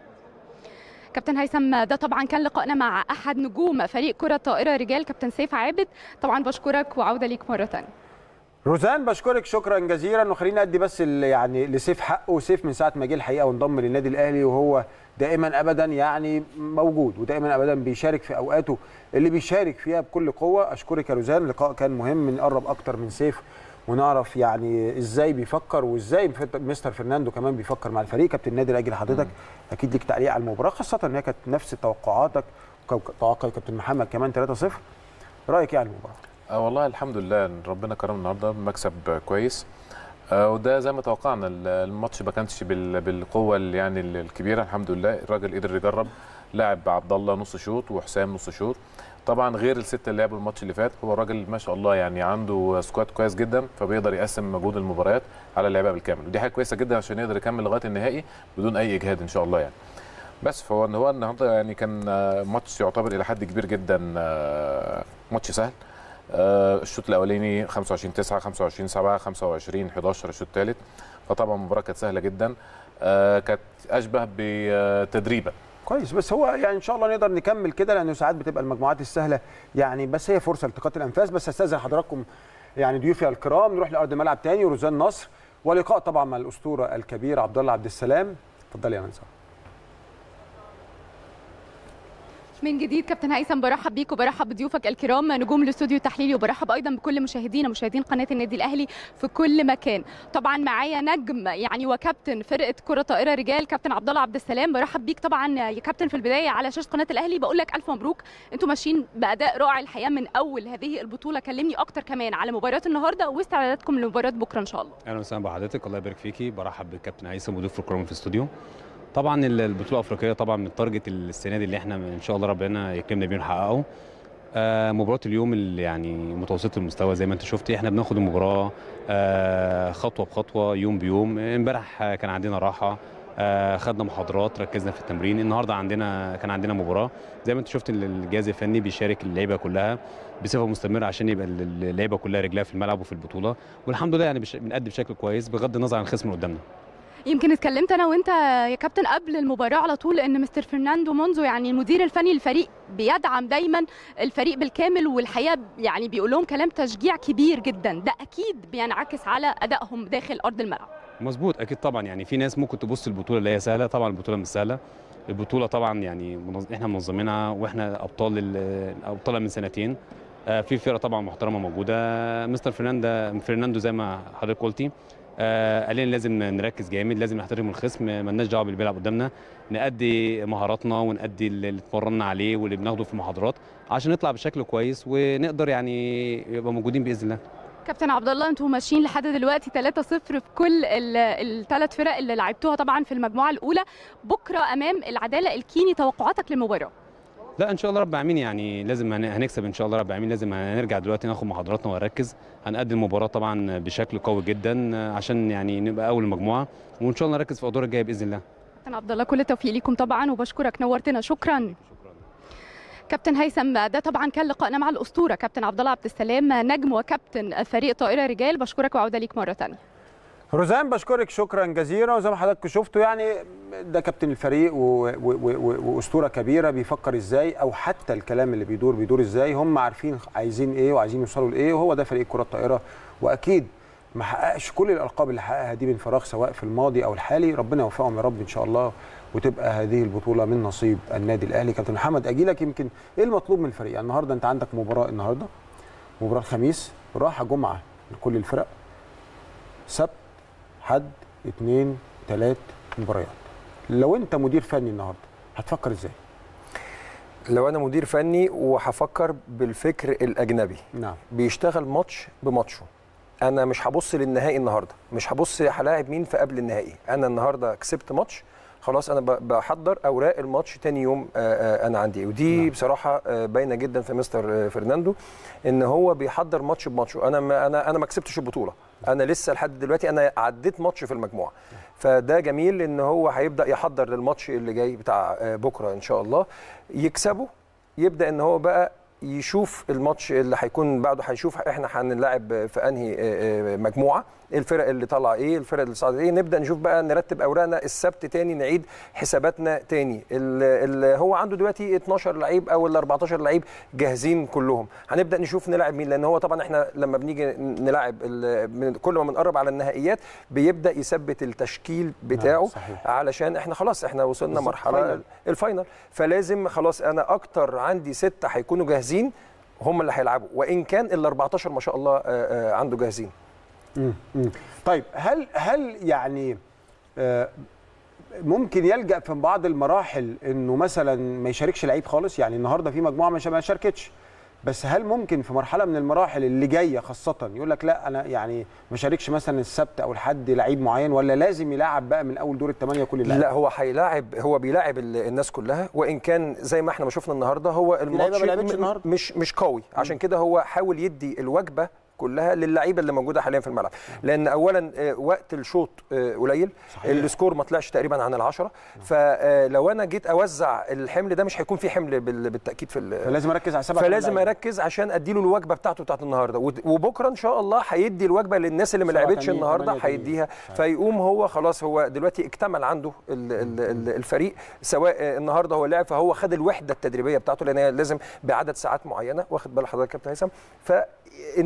كابتن هيثم ده طبعا كان لقائنا مع احد نجوم فريق كره طائره رجال كابتن سيف عابد طبعا بشكرك وعوده ليك مره ثانيه روزان بشكرك شكرا جزيلا وخلينا ادي بس ال- يعني لسيف حقه سيف من ساعه ما جه الحقيقه وانضم للنادي الاهلي وهو دائما ابدا يعني موجود ودائما ابدا بيشارك في اوقاته اللي بيشارك فيها بكل قوه اشكرك يا روزان اللقاء كان مهم نقرب اكتر من سيف ونعرف يعني ازاي بيفكر وازاي فت- مستر فرناندو كمان بيفكر مع الفريق كابتن نادر اجل حضرتك اكيد ليك تعليق على المباراه خاصه ان هي كانت نفس توقعاتك وتوقع كابتن محمد كمان 3-0 رايك يعني المباراه آه والله الحمد لله إن ربنا كرم النهارده بمكسب كويس آه وده زي ما توقعنا ال- الماتش ما كانش بال- بالقوه اللي يعني ال- الكبيره الحمد لله الراجل قدر يجرب لاعب عبد الله نص شوط وحسام نص شوط طبعا غير السته اللي لعبوا الماتش اللي فات هو الراجل ما شاء الله يعني عنده سكواد كويس جدا فبيقدر يقسم مجهود المباريات على اللعيبه بالكامل ودي حاجه كويسه جدا عشان يقدر يكمل لغايه النهائي بدون اي اجهاد ان شاء الله يعني بس فهو ان هو النهارده يعني كان آه، ماتش يعتبر الى حد كبير جدا آه، ماتش سهل آه، الشوط الاولاني 25 9 25 7 25 11 الشوط الثالث فطبعا المباراه كانت سهله جدا آه، كانت اشبه بتدريبه كويس بس هو يعني ان شاء الله نقدر نكمل كده لانه ساعات بتبقى المجموعات السهله يعني بس هي فرصه التقاط الانفاس بس استاذن حضراتكم يعني ضيوفي الكرام نروح لارض الملعب تاني روزان نصر ولقاء طبعا مع الاسطوره الكبير عبد الله عبد السلام اتفضلي يا منصور من جديد كابتن هيثم برحب بيك وبرحب بضيوفك الكرام نجوم الاستوديو التحليلي وبرحب ايضا بكل مشاهدينا مشاهدين قناه النادي الاهلي في كل مكان طبعا معايا نجم يعني وكابتن فرقه كره طائره رجال كابتن عبد الله عبد السلام برحب بيك طبعا يا كابتن في البدايه على شاشه قناه الاهلي بقول لك الف مبروك انتوا ماشيين باداء رائع الحقيقه من اول هذه البطوله كلمني اكتر كمان على مباراه النهارده واستعداداتكم لمباراه بكره ان شاء الله اهلا وسهلا بحضرتك الله يبارك فيكي برحب بالكابتن هيثم وضيف الكرام في الاستوديو طبعا البطوله الافريقيه طبعا من التارجت السنه دي اللي احنا ان شاء الله ربنا يكرمنا بيه نحققه آه مباراه اليوم اللي يعني متوسط المستوى زي ما انت شفتي احنا بناخد المباراه آه خطوه بخطوه يوم بيوم امبارح كان عندنا راحه آه خدنا محاضرات ركزنا في التمرين النهارده عندنا كان عندنا مباراه زي ما انت شفت الجهاز الفني بيشارك اللعيبه كلها بصفه مستمره عشان يبقى اللعيبه كلها رجلها في الملعب وفي البطوله والحمد لله يعني بنأدي بشكل كويس بغض النظر عن الخصم اللي قدامنا يمكن اتكلمت انا وانت يا كابتن قبل المباراه على طول ان مستر فرناندو مونزو يعني المدير الفني للفريق بيدعم دايما الفريق بالكامل والحقيقه يعني بيقول لهم كلام تشجيع كبير جدا ده اكيد بينعكس على ادائهم داخل ارض الملعب مظبوط اكيد طبعا يعني في ناس ممكن تبص البطوله اللي هي سهله طبعا البطوله مش سهله البطوله طبعا يعني منظ... احنا منظمينها واحنا ابطال ابطالها من سنتين آه في فرقه طبعا محترمه موجوده مستر فرناندا فرناندو زي ما حضرتك قلتي آه قال لنا لازم نركز جامد لازم نحترم الخصم مالناش دعوه باللي بيلعب قدامنا نأدي مهاراتنا ونأدي اللي اتمرنا عليه واللي بناخده في المحاضرات عشان نطلع بشكل كويس ونقدر يعني يبقى موجودين باذن الله كابتن عبد الله انتوا ماشيين لحد دلوقتي 3-0 في كل الثلاث فرق اللي لعبتوها طبعا في المجموعه الاولى بكره امام العداله الكيني توقعاتك للمباراه لا ان شاء الله رب العالمين يعني لازم هنكسب ان شاء الله رب العالمين لازم هنرجع دلوقتي ناخد محاضراتنا ونركز هنقدم المباراه طبعا بشكل قوي جدا عشان يعني نبقى اول المجموعه وان شاء الله نركز في الادوار الجايه باذن الله كابتن عبد الله كل التوفيق ليكم طبعا وبشكرك نورتنا شكرا شكرا كابتن هيثم ده طبعا كان لقائنا مع الاسطوره كابتن عبد الله عبد السلام نجم وكابتن فريق طائره رجال بشكرك وعوده ليك مره ثانيه روزان بشكرك شكرا جزيلا وزي ما حضراتكم شفتوا يعني ده كابتن الفريق واسطوره كبيره بيفكر ازاي او حتى الكلام اللي بيدور بيدور ازاي هم عارفين عايزين ايه وعايزين يوصلوا لايه وهو ده فريق كره الطائره واكيد ما حققش كل الالقاب اللي حققها دي من فراغ سواء في الماضي او الحالي ربنا يوفقهم يا رب ان شاء الله وتبقى هذه البطوله من نصيب النادي الاهلي كابتن محمد اجي لك يمكن ايه المطلوب من الفريق يعني النهارده انت عندك مباراه النهارده مباراه الخميس راحه جمعه لكل الفرق سبت حد اثنين ثلاث مباريات لو انت مدير فني النهارده هتفكر ازاي لو انا مدير فني وهفكر بالفكر الاجنبي نعم بيشتغل ماتش بماتشه انا مش هبص للنهائي النهارده مش هبص هلاعب مين في قبل النهائي انا النهارده كسبت ماتش خلاص انا بحضر اوراق الماتش تاني يوم انا عندي ودي نعم. بصراحه باينه جدا في مستر فرناندو ان هو بيحضر ماتش بماتشه انا ما انا انا ما كسبتش البطوله انا لسه لحد دلوقتي انا عديت ماتش في المجموعه فده جميل ان هو هيبدا يحضر للماتش اللي جاي بتاع بكره ان شاء الله يكسبه يبدا ان هو بقى يشوف الماتش اللي هيكون بعده هيشوف احنا هنلعب في انهي مجموعه الفرق اللي طالعه ايه الفرق اللي صعدت ايه نبدا نشوف بقى نرتب اوراقنا السبت تاني نعيد حساباتنا تاني اللي هو عنده دلوقتي 12 لعيب او ال 14 لعيب جاهزين كلهم هنبدا نشوف نلعب مين لان هو طبعا احنا لما بنيجي نلعب كل ما بنقرب على النهائيات بيبدا يثبت التشكيل بتاعه صحيح. علشان احنا خلاص احنا وصلنا مرحله فاينل. الفاينل فلازم خلاص انا اكتر عندي ستة هيكونوا جاهزين هم اللي هيلعبوا وان كان ال 14 ما شاء الله عنده جاهزين مم. مم. طيب هل هل يعني آه ممكن يلجا في بعض المراحل انه مثلا ما يشاركش لعيب خالص يعني النهارده في مجموعه ما شاركتش بس هل ممكن في مرحله من المراحل اللي جايه خاصه يقول لك لا انا يعني ما شاركش مثلا السبت او الحد لعيب معين ولا لازم يلعب بقى من اول دور الثمانيه كل اللعيبه لا هو هيلاعب هو بيلاعب الناس كلها وان كان زي ما احنا ما شفنا النهارده هو الماتش مش مش قوي عشان كده هو حاول يدي الوجبه كلها للعيبه اللي موجوده حاليا في الملعب لان اولا وقت الشوط قليل السكور ما طلعش تقريبا عن العشرة فلو انا جيت اوزع الحمل ده مش هيكون في حمل بالتاكيد في فلازم اركز على سبعه فلازم اركز عشان اديله الوجبه بتاعته بتاعت النهارده وبكره ان شاء الله هيدي الوجبه للناس اللي ما لعبتش النهارده هيديها فيقوم هو خلاص هو دلوقتي اكتمل عنده الفريق سواء النهارده هو لعب فهو خد الوحده التدريبيه بتاعته لان لازم بعدد ساعات معينه واخد بال حضرتك يا كابتن هيثم ف ان ان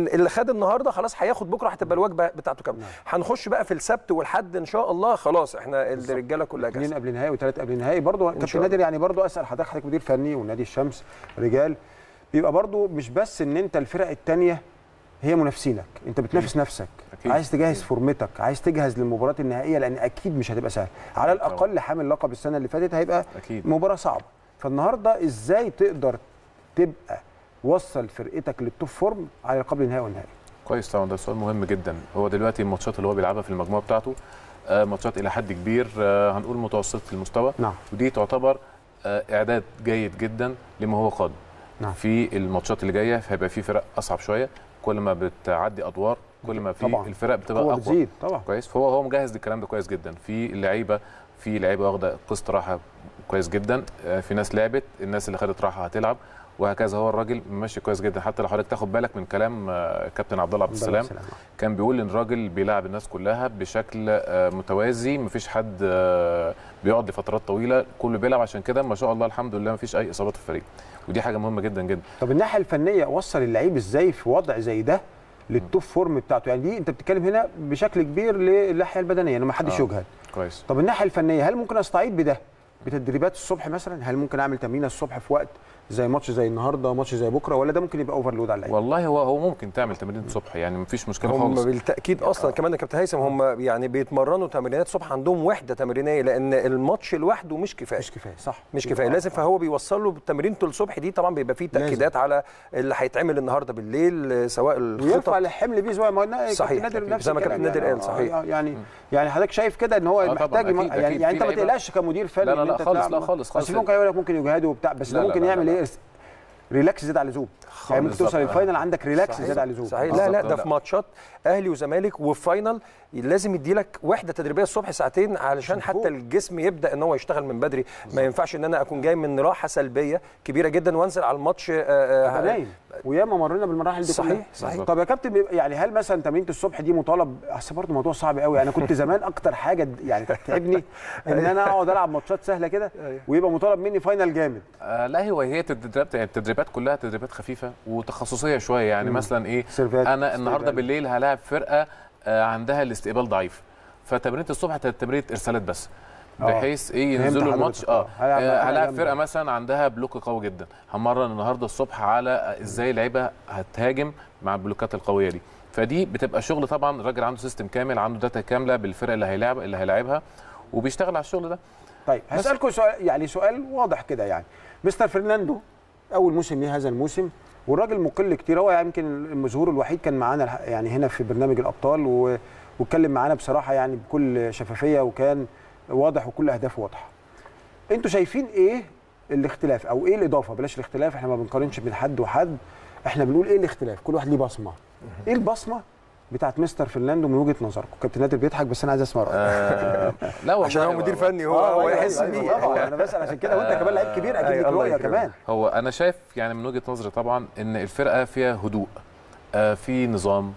لكن اللي خد النهارده خلاص هياخد بكره هتبقى الوجبه بتاعته كامله هنخش بقى في السبت والحد ان شاء الله خلاص احنا الرجاله كلها اثنين جاهزه قبل نهائي وثلاث قبل نهائي برضه كابتن شاء نادر يعني برضه اسال حضرتك حضرتك مدير فني ونادي الشمس رجال بيبقى برضه مش بس ان انت الفرق الثانيه هي منافسينك انت بتنافس نفسك أكيد. عايز تجهز فورمتك عايز تجهز للمباراه النهائيه لان اكيد مش هتبقى سهله على أكيد الاقل حامل لقب السنه اللي فاتت هيبقى اكيد مباراه صعبه فالنهارده ازاي تقدر تبقى وصل فرقتك للتوب فورم على قبل النهائي والنهائي كويس طبعا ده سؤال مهم جدا هو دلوقتي الماتشات اللي هو بيلعبها في المجموعه بتاعته آه، ماتشات الى حد كبير آه، هنقول متوسط المستوى نعم ودي تعتبر آه، اعداد جيد جدا لما هو قادم نعم. في الماتشات اللي جايه هيبقى في فرق اصعب شويه كل ما بتعدي ادوار كل ما في طبعاً. الفرق بتبقى قوه اقوى بتزيد طبعا كويس فهو هو مجهز للكلام ده كويس جدا في اللعيبه في لعيبه واخده قسط راحه كويس جدا آه، في ناس لعبت الناس اللي خدت راحه هتلعب وهكذا هو الراجل ماشي كويس جدا حتى لو حضرتك تاخد بالك من كلام آه، كابتن عبد الله عبد السلام كان بيقول ان الراجل بيلعب الناس كلها بشكل آه، متوازي مفيش حد آه، بيقعد لفترات طويله كله بيلعب عشان كده ما شاء الله الحمد لله مفيش اي اصابات في الفريق ودي حاجه مهمه جدا جدا طب الناحيه الفنيه وصل اللعيب ازاي في وضع زي ده للتوب فورم بتاعته يعني دي انت بتتكلم هنا بشكل كبير للناحيه البدنيه انه ما حدش آه. يجهد كويس طب الناحيه الفنيه هل ممكن استعيد بده بتدريبات الصبح مثلا هل ممكن اعمل تمرين الصبح في وقت زي ماتش زي النهارده ماتش زي بكره ولا ده ممكن يبقى اوفرلود على اللعيبه والله هو هو ممكن تعمل تمرين الصبح يعني مفيش مشكله هم خالص بالتاكيد اصلا كمان يا كابتن هيثم هم يعني بيتمرنوا تمرينات الصبح عندهم وحده تمرينيه لان الماتش لوحده مش كفايه مش كفايه صح مش كفايه لازم فهو بيوصل له تمرينته الصبح دي طبعا بيبقى فيه لازم. تاكيدات على اللي هيتعمل النهارده بالليل سواء ويرفع الخطط الحمل بيه زي ما قلنا كابتن صحيح. نادر نفس زي ما الكلام كابتن نادر يعني. قال، صحيح. آه، يعني يعني حضرتك شايف كده ان هو آه، طبعاً، محتاج أكيد، يعني, أكيد. يعني انت في ما لعيبة- تقلقش كمدير فني لا، لا، إن لا، انت خالص، تلعب- لا، خالص، خالص. بس ممكن يقول لك ممكن يجهدوا وبتاع بس لا، ده لا، ممكن لا، يعمل لا، ايه ريلاكس زياده عن اللزوم يعني ممكن توصل بالظبط. الفاينل عندك ريلاكس صحيح. زياده عن اللزوم صحيح لا لا بالظبط، ده لا. في ماتشات اهلي وزمالك وفي فاينل لازم يديلك وحده تدريبيه الصبح ساعتين علشان حتى الجسم يبدا ان هو يشتغل من بدري ما ينفعش ان انا اكون جاي من راحه سلبيه كبيره جدا وانزل على الماتش آه، آه، أبقى نايم وياما مرينا بالمراحل دي صحيح، كلها صحيح. طب يا كابتن بيبقى- يعني هل مثلا تمرينه الصبح دي مطالب اصل برضه موضوع صعب قوي انا كنت زمان اكتر حاجه د- يعني تتعبني ان انا اقعد العب ماتشات سهله كده ويبقى مطالب مني فاينل جامد آه لا هو هي التدريبات يعني التدريبات كلها تدريبات خفيفه وتخصصيه شويه يعني مم. مثلا ايه سيرفات انا النهارده استقبال. بالليل هلاعب فرقه آه عندها الاستقبال ضعيف فتمرينه الصبح هتبقى تمرينه ارسالات بس آه. بحيث ايه فهمت ينزلوا حضرتك. الماتش آه. اه هلعب آه، بقى هلاعب جنب. فرقه مثلا عندها بلوك قوي جدا همرن النهارده الصبح على ازاي اللعيبه هتهاجم مع البلوكات القويه دي فدي بتبقى شغل طبعا الراجل عنده سيستم كامل عنده داتا كامله بالفرق اللي هيلاعب اللي هيلاعبها وبيشتغل على الشغل ده طيب هسالكم سؤال يعني سؤال واضح كده يعني مستر فرناندو اول موسم ليه هذا الموسم والراجل مقل كتير هو يمكن الظهور الوحيد كان معانا الح- يعني هنا في برنامج الابطال و- واتكلم معانا بصراحه يعني بكل شفافيه وكان واضح وكل اهدافه واضحه. انتوا شايفين ايه الاختلاف او ايه الاضافه بلاش الاختلاف احنا ما بنقارنش بين حد وحد احنا بنقول ايه الاختلاف كل واحد ليه بصمه. ايه البصمه بتاعت مستر فرناندو من وجهه نظركم؟ كابتن نادر بيضحك بس انا عايز اسمع رايك. آه لا والله عشان هو مدير فني هو آه، هو أيوة، يحس أيوة، بيه طبعا انا بسال عشان كده وانت كمان لعيب كبير اكيد أيوة، ليك الله رؤيه يكرمك. كمان هو انا شايف يعني من وجهه نظري طبعا ان الفرقه فيها هدوء آه في نظام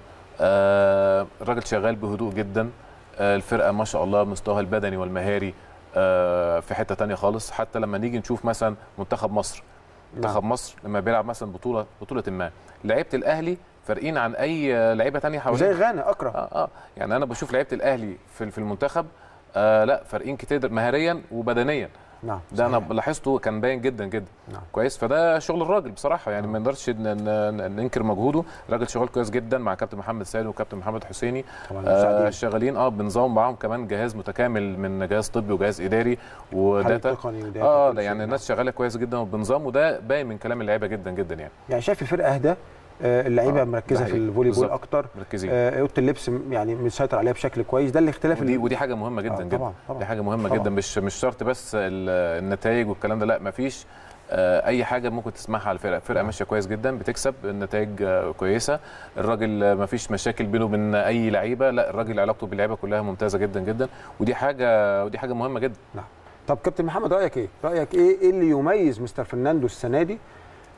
آه الراجل شغال بهدوء جدا آه الفرقه ما شاء الله مستواها البدني والمهاري آه في حته تانية خالص حتى لما نيجي نشوف مثلا منتخب مصر منتخب مصر لما بيلعب مثلا بطوله بطوله ما لعيبه الاهلي فارقين عن اي آه، لعيبه تانية حواليه زي غانا اكره اه اه يعني انا بشوف لعيبه الاهلي في في المنتخب آه لا فارقين كتير مهاريا وبدنيا نعم ده انا صحيح. لاحظته كان باين جدا جدا نعم. كويس فده شغل الراجل بصراحه يعني ما نقدرش ن- ن- ننكر مجهوده الراجل شغال كويس جدا مع كابتن محمد سالم وكابتن محمد حسيني طبعا آه مساعدين. شغالين اه بنظام معاهم كمان جهاز متكامل من جهاز طبي وجهاز اداري وداتا حل تقني وداتا اه وكل ده شيء. يعني الناس شغاله كويس جدا وبنظام وده باين من كلام اللعيبه جدا جدا يعني يعني شايف الفرقه اهدى آه، اللعيبه آه، مركزه ده في حقيقي. الفولي بول بالظبط. اكتر مركزين آه، اوضه اللبس م- يعني مسيطر عليها بشكل كويس ده الاختلاف ودي اللي ودي حاجه مهمه جدا آه، جدا طبعاً، طبعاً. دي حاجه مهمه طبعاً. جدا مش مش شرط بس ال- النتائج والكلام ده لا مفيش آه، اي حاجه ممكن تسمعها على الفرقه الفرقه ماشيه كويس جدا بتكسب النتائج آه، كويسه الراجل آه، مفيش مشاكل بينه وبين اي لعيبه لا الراجل علاقته باللعيبه كلها ممتازه جدا جدا ودي حاجه ودي حاجه مهمه جدا طب كابتن محمد رايك ايه رايك ايه ايه اللي يميز مستر فرناندو السنه دي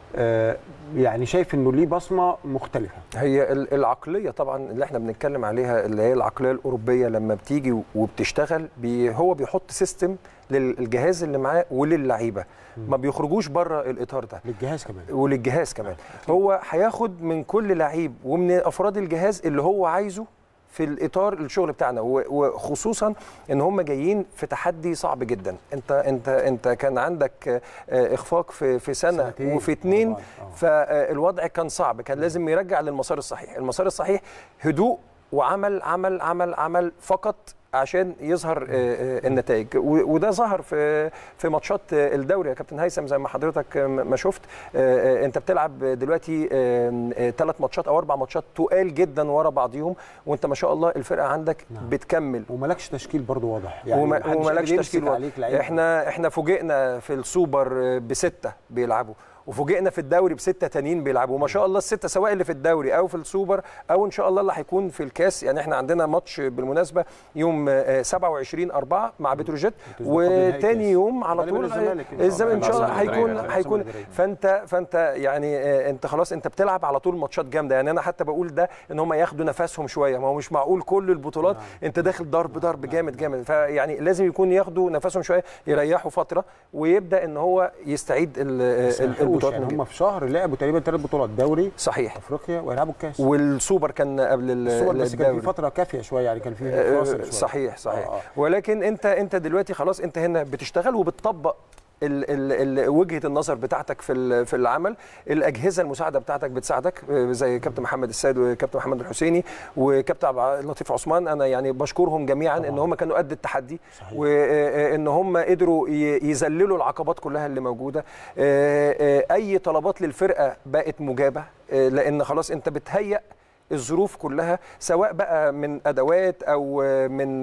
آه، يعني شايف انه ليه بصمه مختلفه هي ال- العقليه طبعا اللي احنا بنتكلم عليها اللي هي العقليه الاوروبيه لما بتيجي وبتشتغل بي هو بيحط سيستم للجهاز اللي معاه وللعيبه ما بيخرجوش بره الاطار ده للجهاز كمان وللجهاز كمان هو هياخد من كل لعيب ومن افراد الجهاز اللي هو عايزه في الاطار الشغل بتاعنا و- وخصوصا ان هم جايين في تحدي صعب جدا انت انت انت كان عندك آه، اخفاق في في سنه سنتين وفي ورا اتنين بعض. آه. فالوضع كان صعب كان لازم يرجع للمسار الصحيح المسار الصحيح هدوء وعمل عمل عمل عمل فقط عشان يظهر آه، آه، النتائج و- وده ظهر في في ماتشات آه، الدوري يا كابتن هيثم زي ما حضرتك آه، ما شفت آه، آه، انت بتلعب دلوقتي ثلاث ماتشات او اربع ماتشات تقال جدا ورا بعضيهم وانت ما شاء الله الفرقه عندك نعم. بتكمل وملكش تشكيل برضو واضح وما- محدش وملكش قادر يمسك تشكيل واضح. عليك لعيبة. احنا احنا فوجئنا في السوبر بسته بيلعبوا وفوجئنا في الدوري بسته تانيين بيلعبوا وما شاء الله السته سواء اللي في الدوري او في السوبر او ان شاء الله اللي هيكون في الكاس يعني احنا عندنا ماتش بالمناسبه يوم آه، 27 4 مع بتروجيت بتروجيت قبل نهائي كاس. وتاني يوم على غالباً طول الزمالك إن شاء الزمالك ان شاء الله العاصمة هيكون الإدارية. هيكون الإدارية. فانت فانت يعني آه، انت خلاص انت بتلعب على طول ماتشات جامده يعني انا حتى بقول ده ان هم ياخدوا نفسهم شويه ما هو مش معقول كل البطولات انت داخل ضرب ضرب جامد جامد فيعني لازم يكون ياخدوا نفسهم شويه يريحوا فتره ويبدا ان هو يستعيد ال- بس ال- ما لحقوش، البطولات يعني من هم جديد. في شهر لعبوا تقريبا ثلاث بطولات دوري صحيح افريقيا ويلعبوا الكاس والسوبر كان قبل ال- السوبر بس كان في الدوري فتره كافيه شويه يعني كان في آه، فاصل شويه صحيح صحيح آه، آه. ولكن انت انت دلوقتي خلاص انت هنا بتشتغل وبتطبق ال ال ال وجهه النظر بتاعتك في ال- في العمل الاجهزه المساعده بتاعتك بتساعدك آه، زي كابتن محمد السيد وكابتن محمد الحسيني وكابتن عبد اللطيف عثمان انا يعني بشكرهم جميعا ان هم كانوا قد التحدي صحيح. وان هم قدروا ي- يذللوا العقبات كلها اللي موجوده آه، آه، اي طلبات للفرقه بقت مجابه آه، لان خلاص انت بتهيأ الظروف كلها سواء بقى من ادوات او من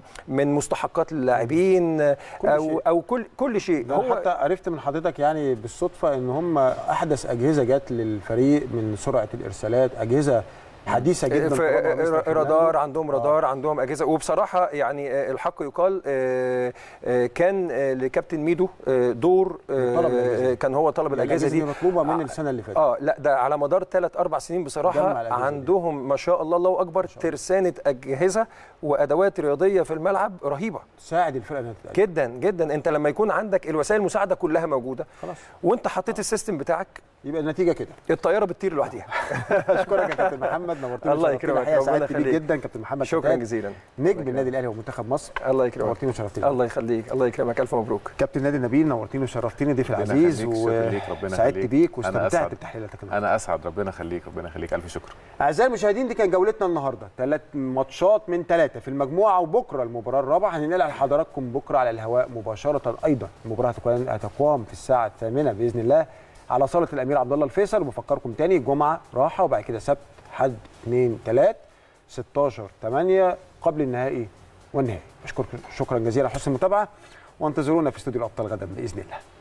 من مستحقات للاعبين كل او شيء. او كل كل شيء ده أنا حتى عرفت من حضرتك يعني بالصدفه ان هم احدث اجهزه جت للفريق من سرعه الارسالات اجهزه حديثه جدا في طلبها مستر رادار فرناندو. عندهم رادار عندهم اجهزه وبصراحه يعني آه، الحق يقال آه، آه، كان آه، لكابتن ميدو آه، دور آه، طلب الأجهزة. آه، كان هو طلب يعني الاجهزه دي مطلوبه من السنه اللي فاتت اه لا ده على مدار ثلاث اربع سنين جمع بصراحه الأجهزة دي. عندهم ما شاء الله الله اكبر ترسانه اجهزه وادوات رياضيه في الملعب رهيبه تساعد الفرقه انها تتأهل. جدا جدا انت لما يكون عندك الوسائل المساعده كلها موجوده خلاص وانت حطيت السيستم بتاعك يبقى النتيجه كده الطياره بتطير لوحدها اشكرك يا كابتن محمد نورتني الله وشرفتني. يكرمك، الحقيقه ربنا سعدت بيك يخليك. جدا كابتن محمد شكرا فتاح، جزيلا نجم النادي الاهلي ومنتخب مصر الله يكرمك نورتني وشرفتني الله يخليك الله يكرمك الف مبروك كابتن نادي نبيل نورتني وشرفتني ضيف ربنا العزيز يخليك، شكرا ليك، ربنا وسعدت يخليك. بيك أنا واستمتعت أسعد. بتحليلاتك النهارده انا اسعد ربنا يخليك ربنا يخليك الف شكر اعزائي المشاهدين دي كانت جولتنا النهارده ثلاث ماتشات من ثلاثه في المجموعه وبكره المباراه الرابعه هننقلها لحضراتكم بكره على الهواء مباشره ايضا المباراه هتكون هتقام في الساعه الثامنه باذن الله على صاله الامير عبد الله الفيصل وبفكركم تاني جمعه راحه وبعد كده سبت حد اثنين ثلاث 16 8 قبل النهائي والنهائي اشكركم شكرا جزيلا على حسن المتابعه وانتظرونا في استوديو الابطال غدا باذن الله